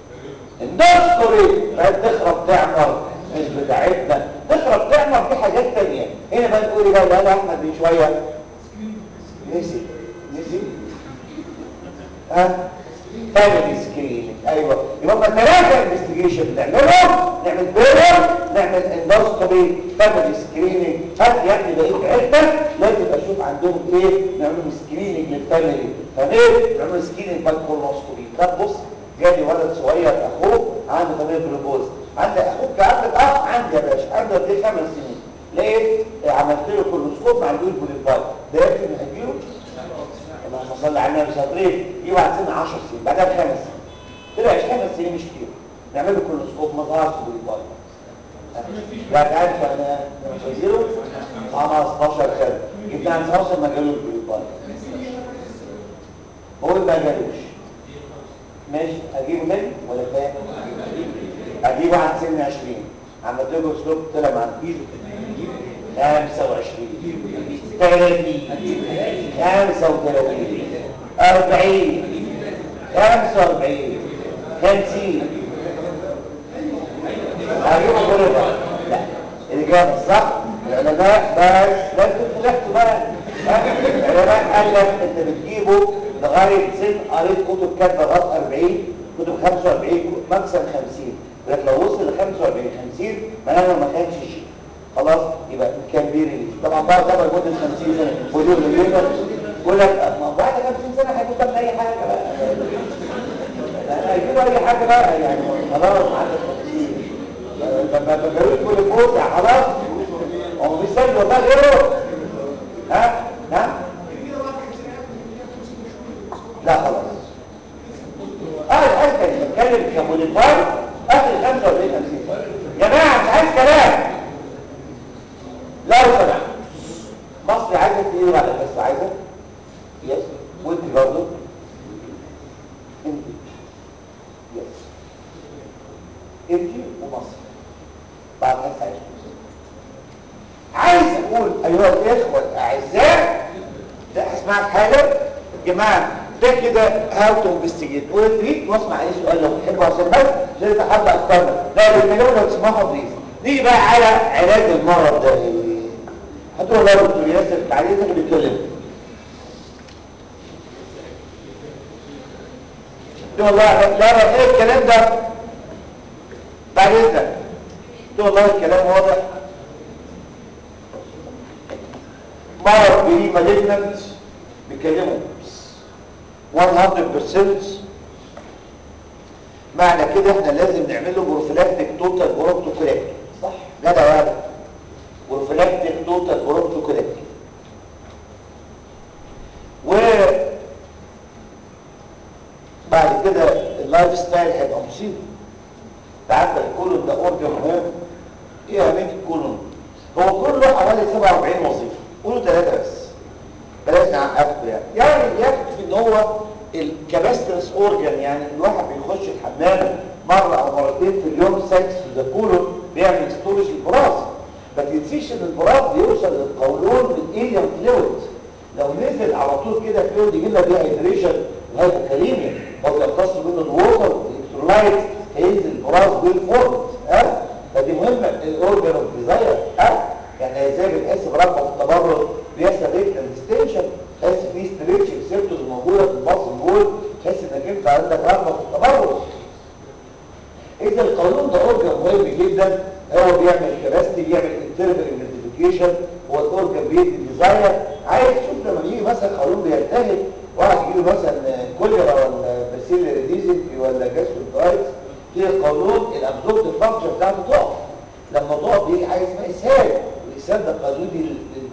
اندوسكوبي بقت تخرب تعمر مش بتاعتنا تخرب تعمر في حاجات تانية هنا بقى نقول بقى لا احمد من شوية نسي نسي ها فاميلي سكريننج ايوه يبقى ما ثلاثه انفستيجيشن بنعملهم نعمل بيرر نعمل اندوسكوبي فاميلي سكريننج هات يا ابني بقيت عيلتك لازم اشوف عندهم ايه نعمل سكريننج للفاميلي فايه نعمل سكريننج بعد كولونوسكوبي طب بص جالي ولد صغير اخوه عنده تمرين جلوكوز عندك اخوك عندك اخ عندي يا باشا عنده قد ايه خمس سنين لقيت عملت له كولونوسكوب ما عندوش بوليفاي ده يكفي ان هجيله اللهم صل على النبي شاطرين يجي بعد سن 10 سنين بعدها بخمس سنين طلع خمس سنين مش كتير نعمل له كولونوسكوب ما ظهرش بوليفاي لا تعرف انا بزيرو 15 سنه جبنا عن 15 ما جالوش بوليفاي هو ما جالوش ماشي اجيبه مني ولا فاهم اجيبه عن سن 20 عملت له اسلوب طلع مع الكيلو 25 30 35 40 45 50 اجيبه ضربه لا الاجابه الصح العلماء بس لا تفلحتوا بقى العلماء قال لك انت بتجيبه لغايه سن قريت كتب كاتبه لغايه 40 كتب 45 ماكسيم 50 لكن لو وصل ل 45 50 معناه ما كانش شيء خلاص يبقى كان بيري طبعا بقى ده لمده 50 سنه ودول الليفر يقول لك ما بعد 50 سنه هيكون تعمل اي حاجه بقى هيجيبوا اي حاجه بقى يعني خلاص عندك 50 لما بجاوب كل فوق خلاص هو مش سهل والله غيره ها نعم لا خلاص اه الحاجه اللي بتكلم كموديفاي اخر 45 50 يا جماعه مش عايز كلام لا سمع مصر عايزه تقيل على بس عايزه يس وانت برضه انت يس انت ومصر بعد ناس عايزه عايز اقول ايها الاخوه الاعزاء ده اسمعك حاجه يا جماعه ده كده هاو تو انفستيجيت وتريد واسمع اي سؤال لو بتحبوا عشان بس عشان تتحدى افكارنا لا بالمليون لو تسمعوا بليز نيجي بقى على علاج المرض ده هتقول والله يا دكتور ياسر بعدين انت بتتكلم والله لا لا ايه الكلام ده بعد اذنك والله الكلام واضح مرض به مالجنت بيكلمه 100% معنى كده احنا لازم نعمله بروفيلاكتيك توتال بروكتوكوليكتوم صح جدع ولا بروفيلاكتيك توتال بروكتوكوليكتوم و بعد كده اللايف ستايل هيبقى مصيبه تعرف الكولون ده اورجن مهم ايه اهميه الكولون هو كله حوالي 47 وظيفه قولوا ثلاثه بس بلاش نعقدكم يعني يعني يكفي ان هو الكاباسترس اورجان يعني الواحد بيخش الحمام مره او مرتين في اليوم ساكس في ذا كولون بيعمل ستورج البراز ما تنسيش ان البراز بيوصل للقولون بالايليوم فلويد لو نزل على طول كده فلويد يجيب لك ديهايدريشن وهايبوكاليميا او يمتص منه الووتر الالكترولايت هينزل البراز بالفورمت ها فدي مهمه الاورجان اوف ديزاير ها يعني ازاي بنحس برغبه في التبرد بيحصل ريكتال ديستنشن تحس في ستريتش ريسبتورز موجوده في الباص جول تحس انك انت عندك رغبه في التبرد اذا القانون ده اورجان مهم جدا هو بيعمل كباستي بيعمل انترنال ايدنتيفيكيشن هو الاورجان بيدي ديزاير عايز تشوف لما يجي مثلا قانون بيلتهب واحد يجي له مثلا كوليرا ولا باسيل ريديزنتري ولا جاستروكايتس في القانون الابزوربتيف فانكشن بتاعته تقف لما تقف بيجي حاجه اسمها اسهال والاسهال ده قانوني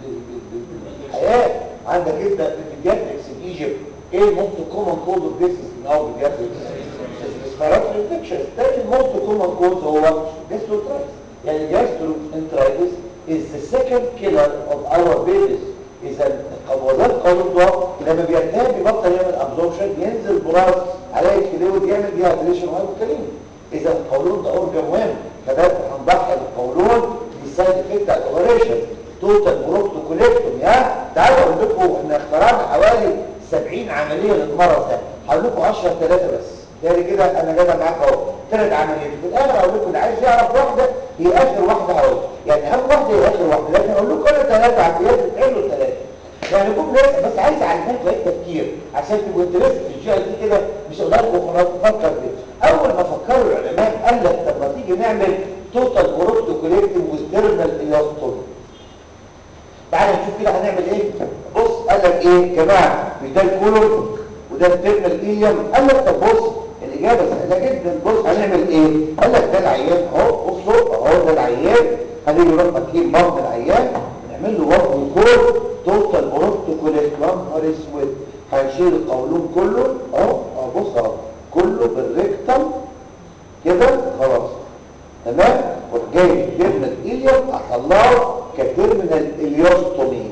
للحياه عندك انت في البيدياتريكس في ايجيبت ايه الموست كومن كود اوف ذيس ان اور بيدياتريكس respiratory infections تاني الموست كومن كود هو جاستروترايتس يعني جاستروانترايتس is the second killer of our babies اذا وظائف القولون ده لما بيلتهب بيبطل يعمل ابزوربشن ينزل براز عليه الفلويد يعمل ديهايدريشن وهايبوكاليميا اذا القولون ده اورجن مهم كذلك هنضحي بالقولون بالسايد افكت بتاع الاوبريشن توتال بروكتوكوليكتوم يا تعالوا اقول لكم احنا اخترعنا حوالي 70 عمليه للمرض ده هقول لكم اشهر ثلاثه بس تاني كده انا جايبها معاك اهو ثلاث عمليات في الاخر اقول لكم اللي عايز يعرف واحده هي اخر واحده هقول يعني اهم واحده هي اخر واحده لكن اقول لكم انا ثلاث عمليات بتعملوا ثلاثه يعني يكون ناس بس عايز اعلمكم ايه التفكير عشان تبقوا انترست في الجي دي كده مش غير وخلاص تفكر فيه اول ما فكروا العلماء قال لك طب ما تيجي نعمل توتال بروتوكوليكتيف وستيرنال الياستومي تعالى نشوف كده هنعمل ايه بص قال لك ايه يا جماعه مش ده الكولون وده الترمال ايليوم قال لك طب بص الاجابه سهله جدا بص هنعمل ايه قال لك ده العيان اهو بصوا اهو ده العيان هنيجي نروح فاكرين بطن العيان نعمل له بطن كور توتال بروتوكوليت يا نهار اسود هنشيل القولون كله اهو اهو بص اهو كله بالريكتم كده خلاص تمام وراح جاي الترمال ايليوم اطلعه كترمينال اليوستومي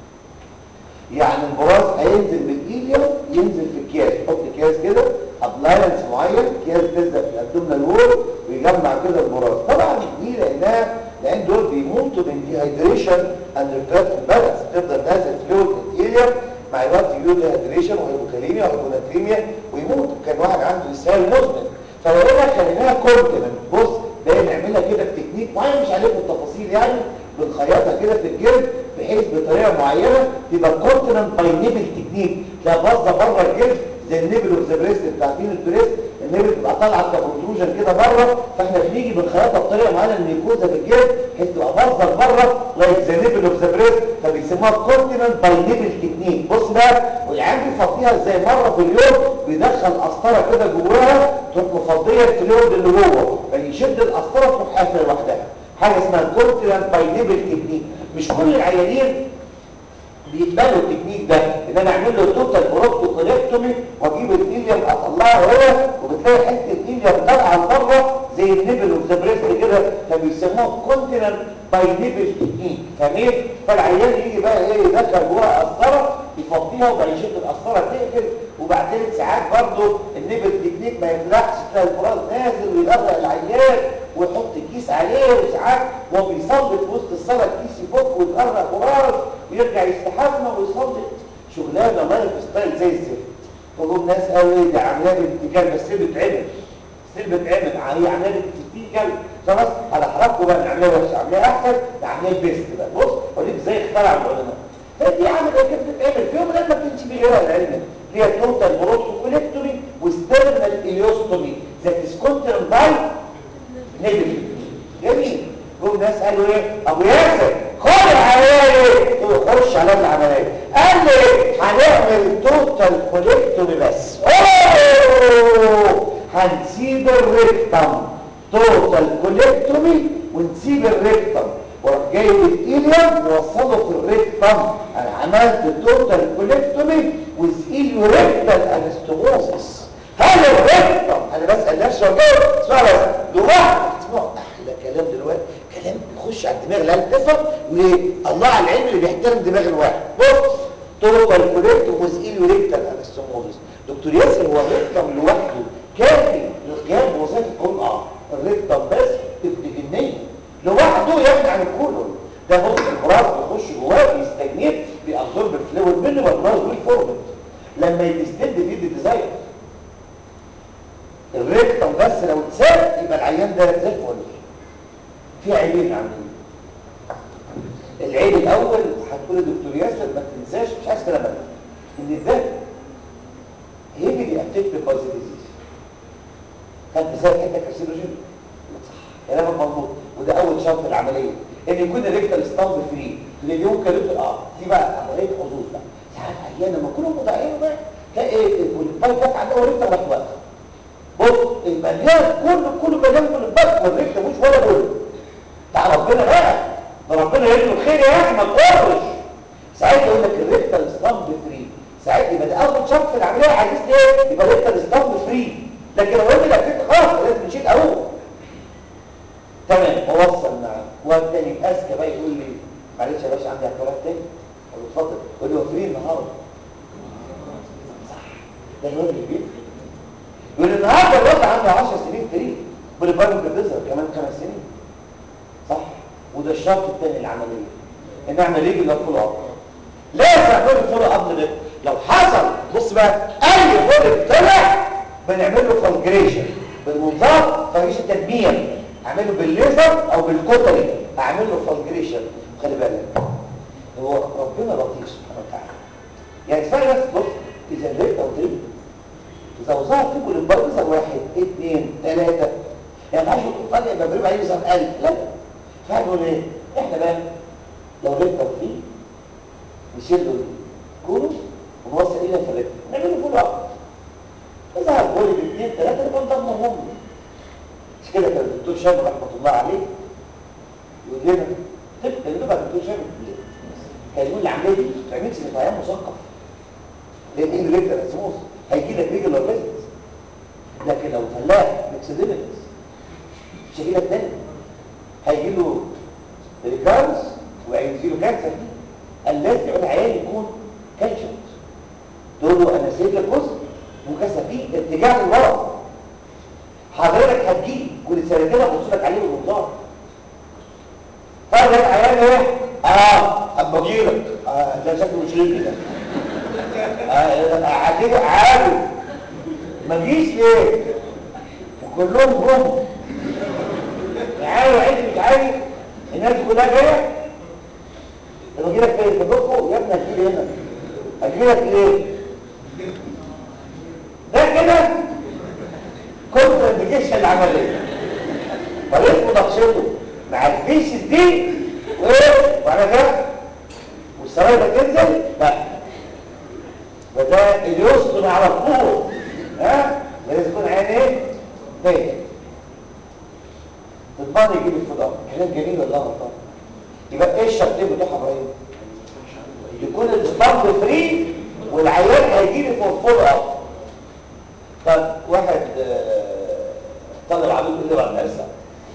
يعني البراز هينزل بالايليوم ينزل في الكياس حط كياس كده ابلاينس معين كياس تلزق في الابدومينال وول ويجمع كده البراز طبعا دي لانها لان دول بيموتوا من ديهايدريشن اند ريكارت بالانس تفضل نازل فلويد الايليوم مع الوقت يجيله ديهايدريشن وهيبوكاليميا وهيبوناتريميا ويموت كان واحد عنده اسهال مزمن فلو احنا خليناها كونتيننت بص ده نعملها كده بتكنيك معين مش عليكم التفاصيل يعني بنخيطها كده في الجلد بحيث بطريقه معينه تبقى كونتيننت باي نيبل تكنيك لا باظه بره الجلد زي النيبل اوف ذا بريست بتاعتين البريست النيبل تبقى طالعه كبروتروجن كده بره فاحنا بنيجي بنخيطها بطريقه معينه الميكوزا في الجلد بحيث تبقى باظه لبره لايك ذا نيبل اوف ذا بريست فبيسموها كونتيننت باي نيبل تكنيك بص بقى والعيان بيفضيها ازاي مره في اليوم بيدخل قسطره كده جواها تروح مفضيه الفلويد اللي جوه فيشد القسطره تروح قافله لوحدها حاجه اسمها كونتيننت باي نيبل تكنيك مش كل العيانين بيقبلوا التكنيك ده ان انا اعمل له توتال بروتوكوليكتومي واجيب الايليوم اطلعه هنا وبتلاقي حته الايليوم طالعه لبره زي النبل اوف ذا بريست كده فبيسموها كونتيننت باي نيبل تكنيك فاهمين فالعيان يجي بقى ايه يدخل جواها قسطره يفضيها وبعد يشد القسطره تقفل وبعدين ساعات برضه النبل تكنيك ما يفلحش تلاقي الفراغ نازل ويغرق العيان ويحط كيس عليه وساعات وهو بيصلي في وسط الصلاه الكيس يفك ويتغرق فراغ ويرجع يستحمى ويصلي شغلانه لايف ستايل زي الزفت فجم ناس قالوا ايه ده عمليه بنت كلب بس بتعمل ستيل بتعمل هي عمليه بنت 60 كلب خلاص على حركته بقى العمليه وحشه عمليه احسن ده عمليه بيست بقى بص اوريك ازاي اخترع العلماء فدي عمليه كانت بتتعمل في يوم من الايام ما بتمشي بغيرها العلم هي توتال بروتوكوليكتومي وستيرنال اليوستومي ذات از كونترن باي نيجاتيف جميل جم ناس قالوا ايه ابو ياسر خد العمليه قلت له خش على العمليه قال لي هنعمل توتال كوليكتومي بس اوه هنسيب الريكتم توتال كوليكتومي ونسيب الريكتم وراح جايب الايليوم ووصله في الريكتم انا عملت توتال كوليكتومي ويز ايليو ريكتال انستوموسيس هل الريكتم انا بسال نفسي وجاوب اسمع بس لوحده اسمعوا احلى كلام دلوقتي كلام بيخش على الدماغ لا تفهم ليه الله على العلم اللي بيحترم دماغ الواحد بص توتال كوليكتوم ويز ايليو ريكتال انستوموسيس دكتور ياسر هو الريكتم لوحده كافي للقيام بوظيفه الكون اه الريكتم بس ابن جنيه لوحده يغني عن الكولون ده بص البراز بيخش جواه بيستجنيت بيأبزورب الفلويد منه والبراز بالفورمنت لما يتستند فيه ديزاين الريكتم بس لو اتساب يبقى العيان ده زي الفل في عيبين عاملين العيب الاول هتقول لدكتور ياسر ما تنساش مش عايز كلام ان ده هيجي دي افكت باي ديزيز خد مثال حته كارسينوجين صح كلامك مظبوط وده اول شرط العمليه ان يكون الريكتال ستامب فري اليوم كانت اه دي بقى عمليه حظوظ بقى ساعات عيانه ما كلهم متعينوا بقى تلاقي الباي جت عندها وريكتال راح واقف بص المليان كله كله مليان من البس والريكتال مش ولا بول بتاع ربنا بقى ده ربنا يجزي الخير يا اخي ما تقرش ساعتها يقول لك الريكتال ستامب فري ساعتها يبقى ده اول شرط في العمليه عايز ايه يبقى الريكتال ستامب فري لكن لو قلت لك خلاص لازم نشيل اهو تمام اوصل معاه والتاني اذكى بقى يقول لي معلش يا باشا عندي اعتراض تاني اقول له اتفضل يقول لي هو فري النهارده صح ده الواد اللي بيفرق يقول لي النهارده الواد عنده 10 سنين فري يقول لي بايرن بتظهر كمان خمس سنين صح وده الشرط الثاني للعمليه ان اعمل ايه للفول اب لازم اعمل الفول اب ده لو حصل بص بقى اي فول طلع بنعمل له فالجريشن بالمنظار فمفيش تدمير اعمله بالليزر او بالكتري اعمل له فالجريشن خلي بالك هو ربنا لطيف سبحانه وتعالى يعني اسمعني بس بص اذا لقيت توطين اذا وظهر فيكم الامبارح يظهر واحد اثنين ثلاثه يعني ما يقول فجاه يبقى بريب عليه يظهر 1000 لا فهنقول ايه احنا بقى لو ريكتر فيه نشيل له كله ونوصل الى فريق نعمله فول اب يظهر بولي باثنين ثلاثه نبقى نضمهم مش كده كان الدكتور شامل رحمه الله عليه يقول لنا طب كان يبقى الدكتور شامل كان يقول العمليه دي ما تعملش لفعيان مثقف لان ايه ريكتر اسموس هيجي لك ريجل اورجانيز لكن لو فلاح ميكسيديمنس مش هيجي لك تاني هيجي له ريكارنس وهيجي له كانسر قال لازم العيان يكون كانشر تقول له انا سايب لك جزء مكثف فيه اتجاه للورا حضرتك هتجي كل سنتين ابص لك عليه بالمنظار فرق عيان ايه؟ اه اما اجيلك اه ده شكله مش رجلي ده هتيجي عادي ما جيش ليه وكلهم هم عادي وعيد مش عادي الناس كلها جايه لما اجي لك فين تبقوا يا ابني هتجي هنا هتجي لك ليه ده كده كنت انديكيشن العمليه طريقه نقشته مع الفيشز دي وايه وعلى كده والسراير تنزل لا وده اللي يسكن على الطول ها لازم يكون عين ايه باين تضمن يجيب الفضاء كلام جميل والله غلطان يبقى ايه الشرطين بتوعها ابراهيم يكون الاسطمب فري والعيان هيجي لي فوق فول اب طب واحد طالب عميل يقول لي بعد الحصه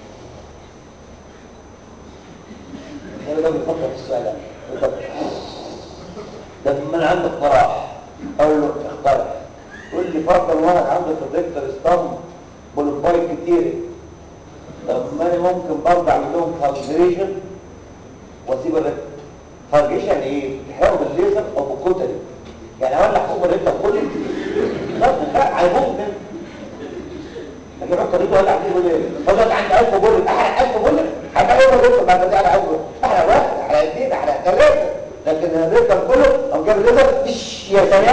انا ده بيفكر في السؤال ده ده من عندك اقتراح اقول له اقترح قول لي فرضا واحد عنده في الدكتور اسطمب بولوبايت كتير طب ما انا ممكن برضه اعمل لهم فالجريشن واسيب الريكتر فالجريشن يعني ايه تحرقه بالليزر او بالكتري يعني اولع فوق الريكتر كله طب لا ممكن لكن يروح طريقه ولا عامل يقول ايه فضلت عندي 1000 بولت احرق 1000 بولت هبقى ايه الريكتر بعد ما تعرف 1000 احرق واحد احرق اثنين احرق ثلاثه لكن الريكتر كله او جاب الليزر ايش يا سلام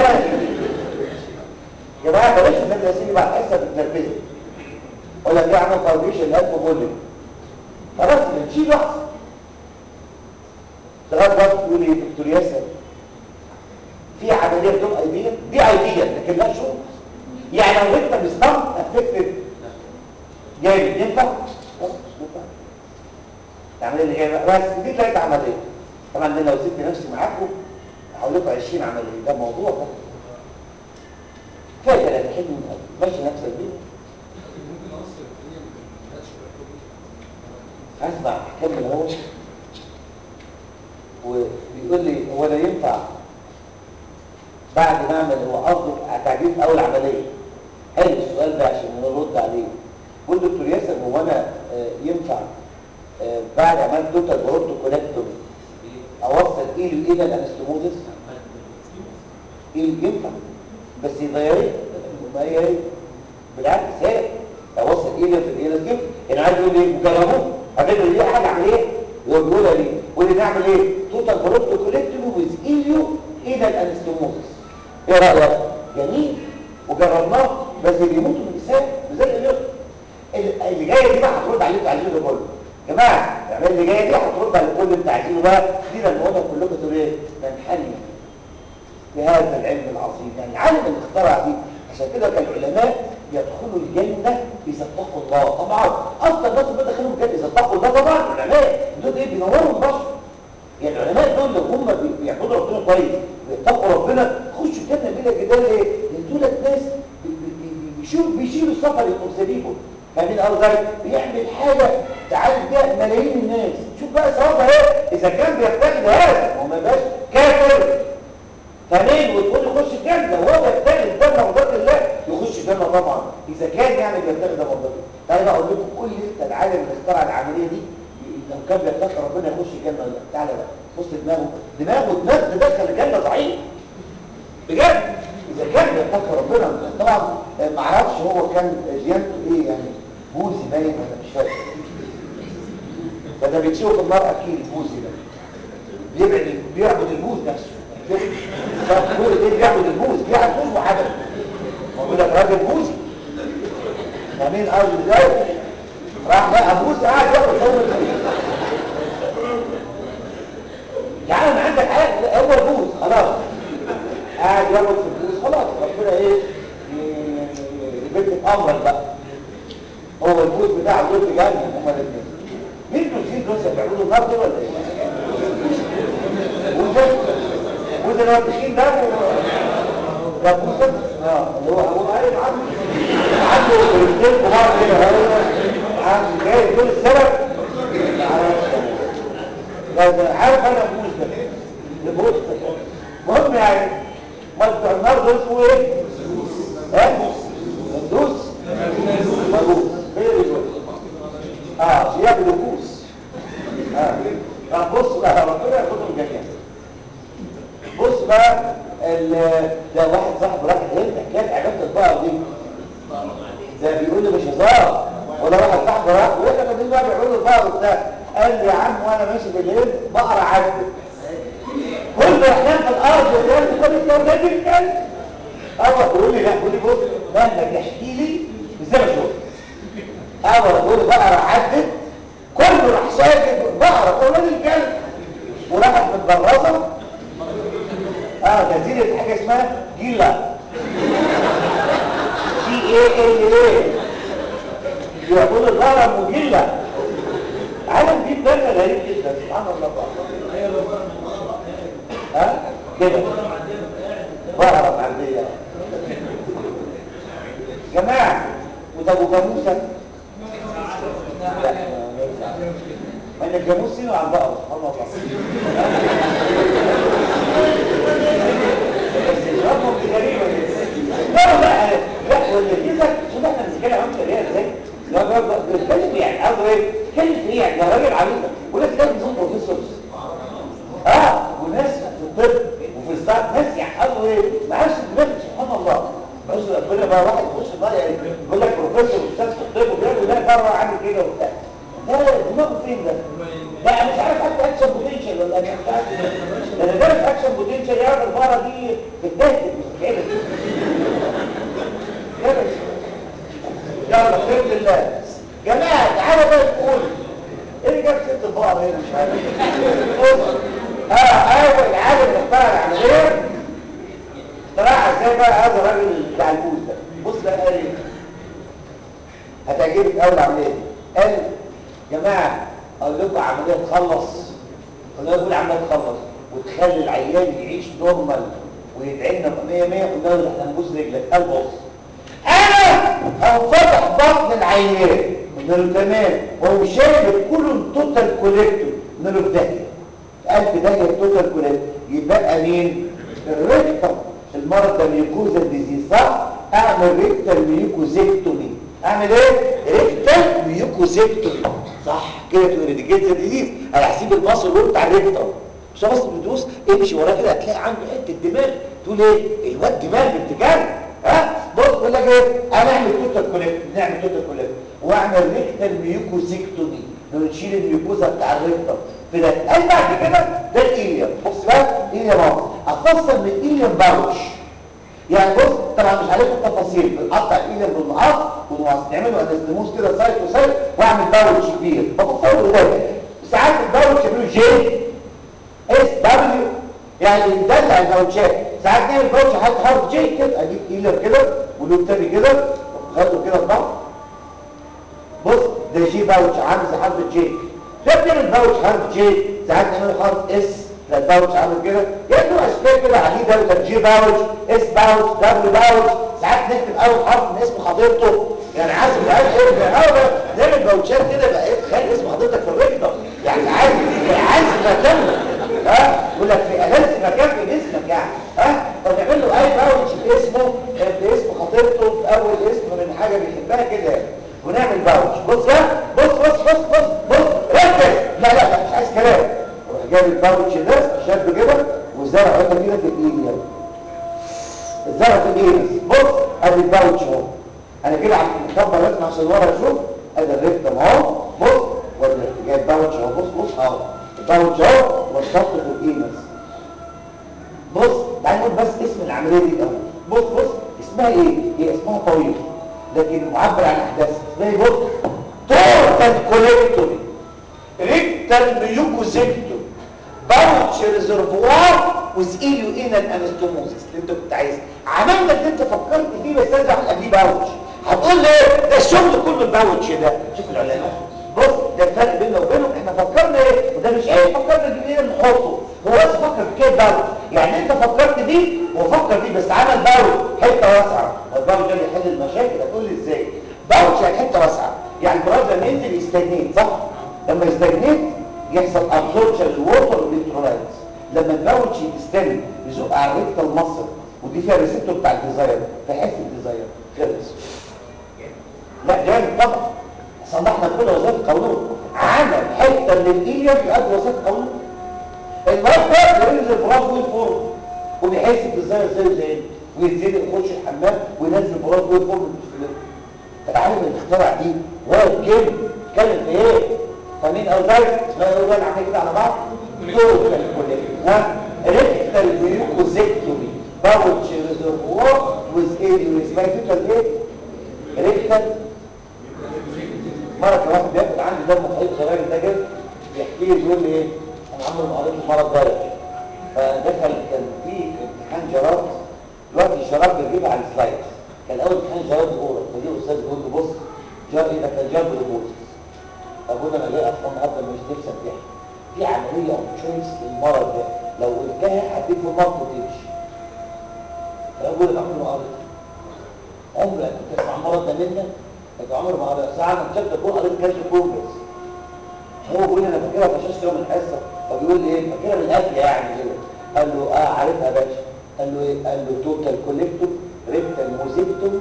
يا جماعه بلاش النبي ياسين بعد حصه بتنرفزني ولا في عمل فاونديشن 1000 بولت خلاص نشيل واحد لغايه دلوقتي تقول لي دكتور ياسر في عمليه بدون ايديا دي ايديا لكن لا شروط يعني لو انت مستم افكتد جامد ينفع خلاص ينفع العمليه اللي جايه بس دي ثلاث عمليه طبعا انا لو سبت نفسي معاكم هقول لكم 20 عمليه ده موضوع ده كفايه ثلاثه حلو ماشي نفسك بيه اسمع كمل اهو وبيقول لي هو لا ينفع بعد ما اعمل هو قصده تعديل اول عمليه حلو السؤال ده عشان نرد عليه بقول دكتور ياسر هو انا آه ينفع آه بعد عملت توتال بروتو كونكتومي اوصل ايه لايه الانستموزس ايه ينفع بس يغير ما هي ايه بالعكس هي اوصل ايه في الايه لازم انا عايز اقول ايه جربوه هتعمل ليه حاجه عمليه هو بيقولها ليه قول نعمل ايه توتال بروتو كونكتومي ويز ايليو الى الانستموزس ايه رايك جميل وجربناه بس بيموتوا من الاسهال زي اللي اللي جايه دي بقى هترد عليه انتوا عايزينه كله يا جماعه العمليه اللي جايه دي هترد على كل اللي انتوا عايزينه بقى دي لما قلنا كلكم تقولوا ايه ننحني بهذا العلم العظيم يعني العالم اللي اخترع دي عشان كده كان العلماء يدخلوا الجنه اذا اتقوا الله طبعا اصلا الناس اللي دخلوا الجنه اذا اتقوا الله طبعا العلماء دول ايه بينوروا البشر يعني العلماء دول لو هم بيعبدوا ربنا كويس ويتقوا ربنا خشوا الجنه بلا جدال ليه؟ لان دول ناس بيشيلوا بيشيلوا السفر المرسلين فاهمين قصدي بيعمل حاجه تعالج بيها ملايين الناس شوف بقى ثوابها ايه اذا كان بيفتقد هذا وما يبقاش كافر فمين وتقول يخش الجنه وهو بيفتقد الجنه مرضات الله يخش الجنه طبعا اذا كان يعني بيفتقد مرضات الله تعالى بقى اقول لكم كل انت العالم اللي اخترع العمليه دي لو كان بيفتقد ربنا يخش الجنه ولا تعالى بقى بص دماغه دماغه دماغ تدخل الجنه ضعيف بجد اذا كان بيتقي ربنا طبعا ما اعرفش هو كان ديانته ايه يعني بوذي باين ولا مش فاكر فده بيتشوف النار اكيد البوذي ده بيبعد بيعبد البوذ نفسه فكل ايه بيعبد البوذ بيعبد بوذ وحدث يقول لك راجل بوزي فاهمين قصدي ازاي راح بقى بوزي قاعد ياكل صوم يعني انا عندك حاجه هو البوز خلاص قاعد ياكل في البوز خلاص ربنا ايه يبت امرك بقى هو البوز بتاعه دول تجنن هما الاثنين مين دول دول بيعملوا النار دول ولا ايه بوزة بوزة اللي هو التخين ده ده بوزة اه اللي هو هو قايم عنده عنده كريستين كبار كده هو عنده جاي دول السبب معرفش عارف انا بوز ده البوز ده المهم يعني ما بتوع النار دول اسمه ايه؟ ها؟ هندوس مجوس فيري جود اه بياكلوا كوس اه طب بص بقى ربنا ياخدهم جميعا بص بقى ده واحد صاحب راح الهند حكايه علاقه البقر دي ده بيقول لي مش هزار ولا واحد صاحبي راح بيقول لك دي بقى بيعملوا البقر وبتاع قال لي يا عم وانا ماشي بالليل بقره عدت كل احنا في الارض وقال لي كل الكلام ده الكلب اول بيقول لي لا بيقول لي بص مهما تحكي لي ازاي بشوف اول بيقول لي بقره عدت كله راح ساكت بقره اولاد الكلب وراحت متبرزه اه جزيره حاجه اسمها جيلا جي اي ال اي بيقولوا البقره مجله عالم دي بلد غريب جدا سبحان الله ها كده بقره معديه جماعه وده ابو جاموسه ما ان الجاموس سينه على البقره سبحان الله بس اشرافهم دي غريبه لا لا لا واللي كده شوف احنا بنتكلم عن طريقه ازاي لا لا لا بنتكلم يعني قصده ايه بنتكلم في ايه يعني ده راجل عميق وناس كده بنظام بروفيسورز اه وناس في الطب وفي الصحه ناس يعني قصده ايه ما عادش دماغ سبحان الله بس ربنا بقى واحد يخش بقى يعني يقول لك بروفيسور استاذ في الطب وكده وده بره عامل كده وبتاع لا دماغه فين ده؟ لا مش عارف حتى اكشن بوتنشال ولا مش عارف ده انا دارس اكشن بوتنشال يا راجل البقره دي بتبهدل مش كده يلا خير الله جماعه تعالوا بقى نقول ايه جاب ست البقره هنا مش عارف اه اول عالم اخترع العمليه اخترعها ازاي بقى هذا الراجل بتاع الفوز ده بص بقى قال ايه هتعجبك اول عمليه دي قال جماعه اقول لكم عمليه تخلص قلنا له عمليه تخلص وتخلي العيان يعيش نورمال ويدعي لنا 100 100 قلنا له احنا نبوس رجلك قال بص انا هنفتح بطن العيان قلنا له تمام وهو شايل الكولون توتال كوليكتور قلنا له في داهيه قال في داهيه التوتال كوليكتور يبقى مين الريكتم المرض ده ميوكوزا ديزيز صح اعمل ريكتال ميوكوزيكتومي اعمل ايه ريكتال ميوكوزيكتومي صح كده تقول ريديكيتس ديزيز على حسيب المصل اللي بتاع الريكتم مش بس بتدوس امشي وراه كده هتلاقي عنده حته دماغ تقول ايه الواد دماغ بابتكار ها بص بقول لك ايه انا اعمل توتال كوليكت نعمل توتال كوليكت واعمل ريكتال ميوكوزيكتومي نشيل الميوكوزا بتاع الريكتم في ده قال بعد كده ده الايليوم بص بقى ايليوم اهو افصل من الايليوم باوتش يعني بص طبعا مش عليكم التفاصيل بنقطع الايليوم بالمقص ونعمله انستموس كده سايد تو سايد واعمل باوتش كبير بفصله ده ساعات الباوتش يعملوا جي اس دبليو يعني ندلع الباوتشات ساعات نعمل باوتش حتى حرف جي كده اجيب ايليوم كده ولوب تاني كده واخده كده في بعض بص ده جي باوتش عامل زي حرف جي ده بنعمل باوتش حرف جي ساعات نعمل حرف اس ده الباوتش عامل كده يعني له اشكال كده عديده وده جي باوتش اس باوتش دبليو باوتش ساعات نكتب اول حرف من اسم حضرته يعني عايز عايز ايه اول نعمل باوتشات كده بقى ايه تخيل اسم حضرتك في الريكتر يعني عايز عايز مكان ها يقول لك في ألذ مكان في جسمك يعني ها فتعمل له اي باوتش باسمه باسم خطيبته في اول اسم من حاجه بيحبها كده يعني ونعمل باوتش بص بقى بص بص بص بص بص ركز لا لا لا مش عايز كلام روح جايب الباوتش ده شاب كده وزرع كده كده في الايد يعني الزرع في الايد بص ادي الباوتش اهو انا كده عم مكبر رسم عشان ورا اشوف ادي الريكتم اهو بص وادي جايب باوتش اهو بص بص اهو الباوتش اهو والشط في الايد بص تعال نقول بس اسم العمليه دي اهو بص بص اسمها ايه هي اسمها طويل لكن معبر عن احداثها اسمها ايه بص تورتال كوليكتوري ريكتال ميوكوزيكتوم باوتش ريزرفوار وزئيليو انال انستوموزيس اللي انت كنت عايزه عملنا اللي انت فكرت فيه بس ارجع قبليه باوتش هتقول لي ايه ده الشغل كله الباوتش ده شوف العلماء بص ده الفرق بيننا وبينهم احنا فكرنا ايه وده مش ايه فكرنا بايه نحطه هو بس فكر في كده باوتش يعني انت فكرت دي وفكر دي بس عمل باوتش حته واسعه والباوتش ده بيحل المشاكل هتقول لي ازاي باوتش يعني حته واسعه يعني البراز لما ينزل يستجنيت صح لما يستجنيت يحصل ابسوربشن للووتر والالكترولايتس لما الباوتش يستنى يزق على الريكتال مصر ودي فيها الريسبتور بتاع الديزاير فيحس الديزاير خلص لا جامد طبعا صلحنا كل وظائف القولون عمل حته من الايليوم يؤدي وظائف القولون المرض ده بينزل براس ويفورم وبيحس بالديزاير زي زي وينزل يخش الحمام وينزل براس ويفورم العالم اللي اخترع دي واد جيم اتكلم في ايه فمين اوزايد ما يقول انا عامل كده على بعض توتال كوليكتيف ها ريكتال ميوكوزيكتومي باوتش ريزرفوار ويز ايه اسمها توتال ايه ريكتال مره كان واحد بياخد عندي دم خفيف صغير ده جه بيحكي لي بيقول لي ايه انا عمري ما قريت المرض ده فدخل كان في امتحان جراد دلوقتي الشراب بيجيبها على السلايد كان اول امتحان جراد الاولى فدي استاذ بيقول له بص جار ايه ده كان جار بالبوز ابونا انا جاي اصلا النهارده مش نفسي امتحن في عمليه اوف تشويس للمرض ده لو قلتها هديك في النط وتمشي فاقول لك عمري ما قريت عمري كنت تسمع المرض ده منك لكن عمري ما قريت ساعه ما كتبت اكون قريت كاتب كونجرس هو بيقول لي انا فاكرها فشاشت يوم الحصه فبيقول لي ايه فاكرها من الاكل يعني كده قال له اه عارفها يا باشا قال له ايه قال له توتال كوليكتوم ريكتال موزيكتوم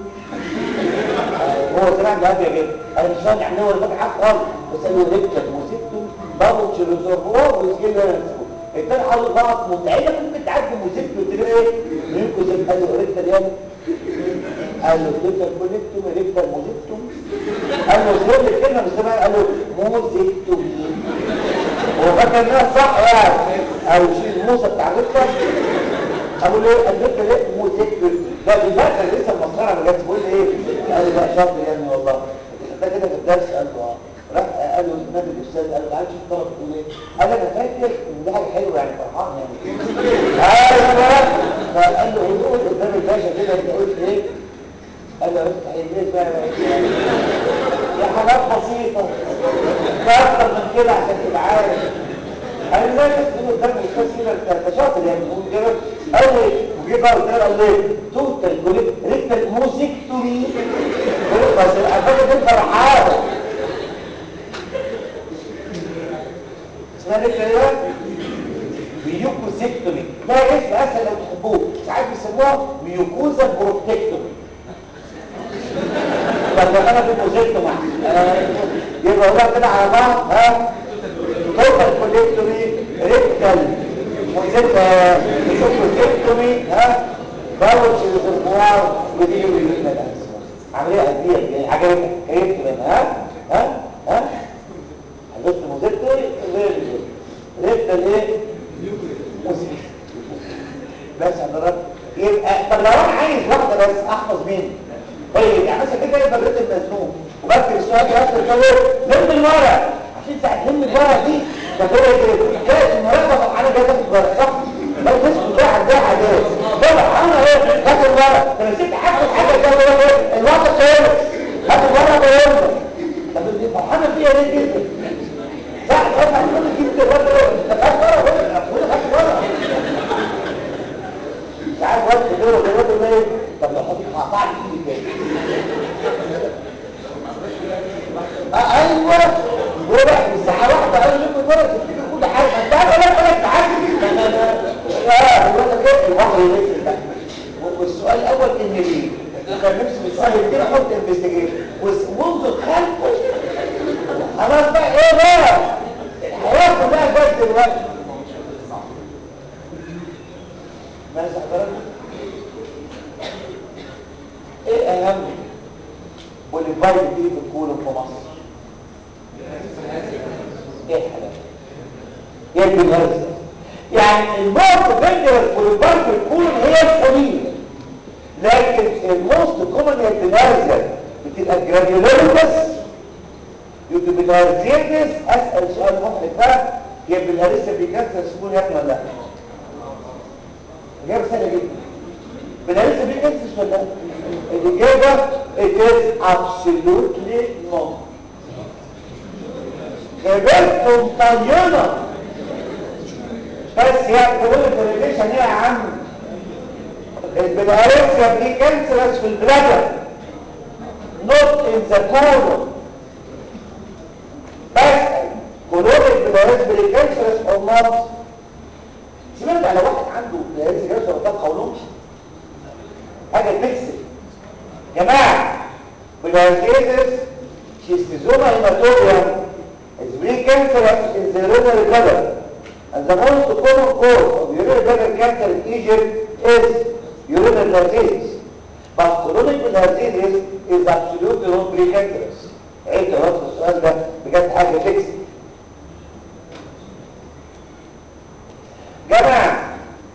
هو سمع ده هاديه جدا انا مش فاهم يعني هو اللي فاكر حاجه خالص بس قال له ريكتال موزيكتوم باوتش ريزرفوار وسكيل التاني حاطط غلط متعبه ممكن تعدي موزيكتوم تلاقي ايه ميوكوزيك قال له ريكتال يعني قال له توتال كوليكتوم ريكتال موزيكتوم قال له سيب الكلمه مش سامع قال له موزيكتوم هو فاكر انها صح يعني او شيل الموسى بتاع الريكتال اقول ايه الفكره ليه موزيكتوم لا بالبقى كان لسه المسخره ما جاتش بيقول لي ايه قال لي لا شاطر يا ابني والله ده كده في الدرس قال له اه راح قال له نادي الاستاذ قال له تعالى شوف الطلبه بتقول ايه قال انا فاكر ان دي حاجه حلوه يعني فرحان يعني ايوه فقال له قول قدام الباشا كده انت قلت ايه قال له افتح ايه بقى يا حاجات بسيطه اكتر من كده عشان تبقى عارف قال لا تقول قدام الاستاذ كده انت شاطر يعني تقول كده قال لي وجه بقى قدام قال لي توتال كوليك ريكتال موزيكتوري بس الأفكار دي فرحانة اسمها ريكتال ايه؟ ميوكوزيكتومي ده اسم اسهل لو تحبوه ساعات بيسموها ميوكوزا بروتكتومي طب انا في موزيكتومي يبقى اقولها كده على بعض ها توتال كوليكتومي ريكتال ميوكوزيكتومي ها باوتش ريزرفوار ودي اللي عمليه هديه يعني عجبتك كيفت منها ها ها ها حدثت موزيكتوري غير ريكتال ايه بس حضرتك يبقى طب لو انا عايز واحده بس احفظ مين طيب يعني مثلا كده يبقى الريت المزنوق وبكتب السؤال ده اكتب كده لم الورق عشان ساعه لم الورق دي فتقول ايه كانت المراقبه طبعا انا جاي تاخد ورق صح لو تسكت ده عندها حاجات طبعا انا ايه هات الورق طب نسيت حاجه حاجه ده ايه الوقت خلص هات الورق بيوم طب دي فرحانه فيها ليه جدا صح طبعا كل جبت الورق طب هات ورق ولا هات ورق ساعات وقت كده وجوات ايه طب لو حطيت قطعت ايدي كده ايوه ورق الساعه واحده قال لي ورق تفتكر كل حاجه انت عارف ولا ولا تعدي اه هو ده كده الوضع يلف ده والسؤال الاول ان ليه كان نفسي بيسهل كده حط انفستيجيشن ومنذ خلفه خلاص بقى ايه بقى الحياه كلها جت دلوقتي ماذا حضرتك ايه اهم والفايد دي في الكولوم في مصر ايه الحلال يا ابن الهرس يعني الموت فكرة والفايد في الكولوم هي السمية لكن الموست كومن هي البلارزيا بتبقى جرانيولوس يوتيبلارزيتس اسال سؤال محرج بقى هي بالاريسا بيكانسر سكول يا ابني ولا لا؟ اجابه سهله جدا بالاريسا بيكانسر ولا لا؟ الاجابه it is absolutely no خبرتهم طينه بس هي كل الفريليشن هي يا عم البلاريسيا دي كانسرس في البلادر not in the colon بس كولونيك بلاريس بريكانسرس او not سمعت على واحد عنده بلاريس جالس وقتها قولون حاجه تكسب جماعه بلاريسيس شيستيزوما هيماتوبيا is precancerous in the urinary bladder and the most common cause of urinary bladder cancer in Egypt is urinary bladder but chronic bilharzitis is absolutely not precancerous عيد جواب السؤال ده بجد حاجه فيكس جماعه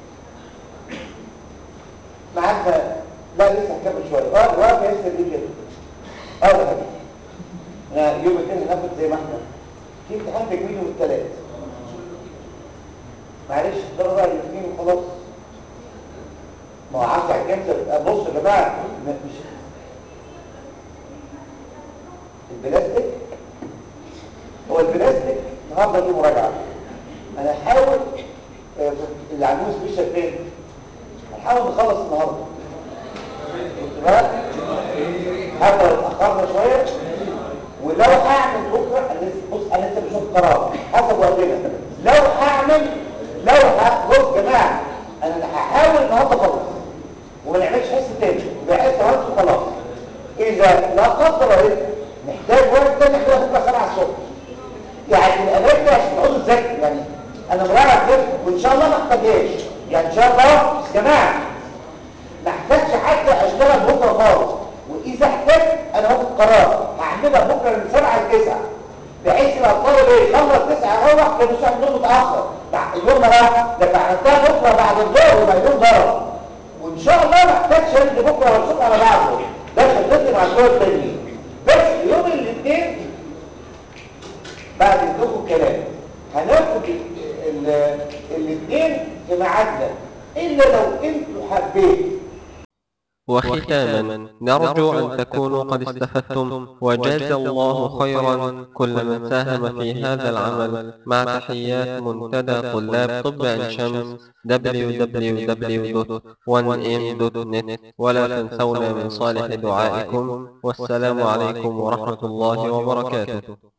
معانا لا لسه هكمل شويه اه واقف لسه دي كده اه ده حبيبي يوم الاثنين هناخد زي ما احنا في امتحان تجميل يوم الثلاث معلش اختاروا بقى الاثنين وخلاص ما هو عارف على الكانسر بص يا جماعه مش البلاستيك هو البلاستيك النهارده دي مراجعه انا هحاول آه، اللي عندهم سبيشال فين هنحاول نخلص النهارده كنت بقى حتى لو اتاخرنا شويه ولو هعمل بكره انا لسه بص انا لسه بشوف قرار حسب وقتنا لو هعمل لو ه... بص يا جماعه انا هحاول النهارده اخلص وما نعملش حس تاني يبقى حس واحد وخلاص اذا لا قدر الله محتاج وقت تاني احنا بكره 7 الصبح يعني الاماكن دي عشان تقعدوا تذاكروا يعني انا مراجع كده وان شاء الله ما احتاجهاش يعني ان شاء الله يا جماعه ما احتاجش حتى اشتغل بكره خالص واذا احتاج انا هاخد قرار هعملها بكره من 7 ل 9 بحيث يبقى الطالب ايه يخلص 9 يروح كان مش هعمل متاخر لا، اليوم ده ده عملتها بكره بعد الظهر يبقى اليوم ضرب وان شاء الله ما احتاجش انزل بكره ولا الصبح على بعضه ده خدمتي مع الدول التانيين بس يوم الاثنين بعد ادوكم كلام هناخد الاثنين في ميعادنا الا لو انتوا حبيتوا وختاما نرجو أن تكونوا قد استفدتم وجاز الله خيرا كل من ساهم في هذا العمل مع تحيات منتدى طلاب طب عين شمس www.1m.net ولا تنسونا من صالح دعائكم والسلام عليكم ورحمة الله وبركاته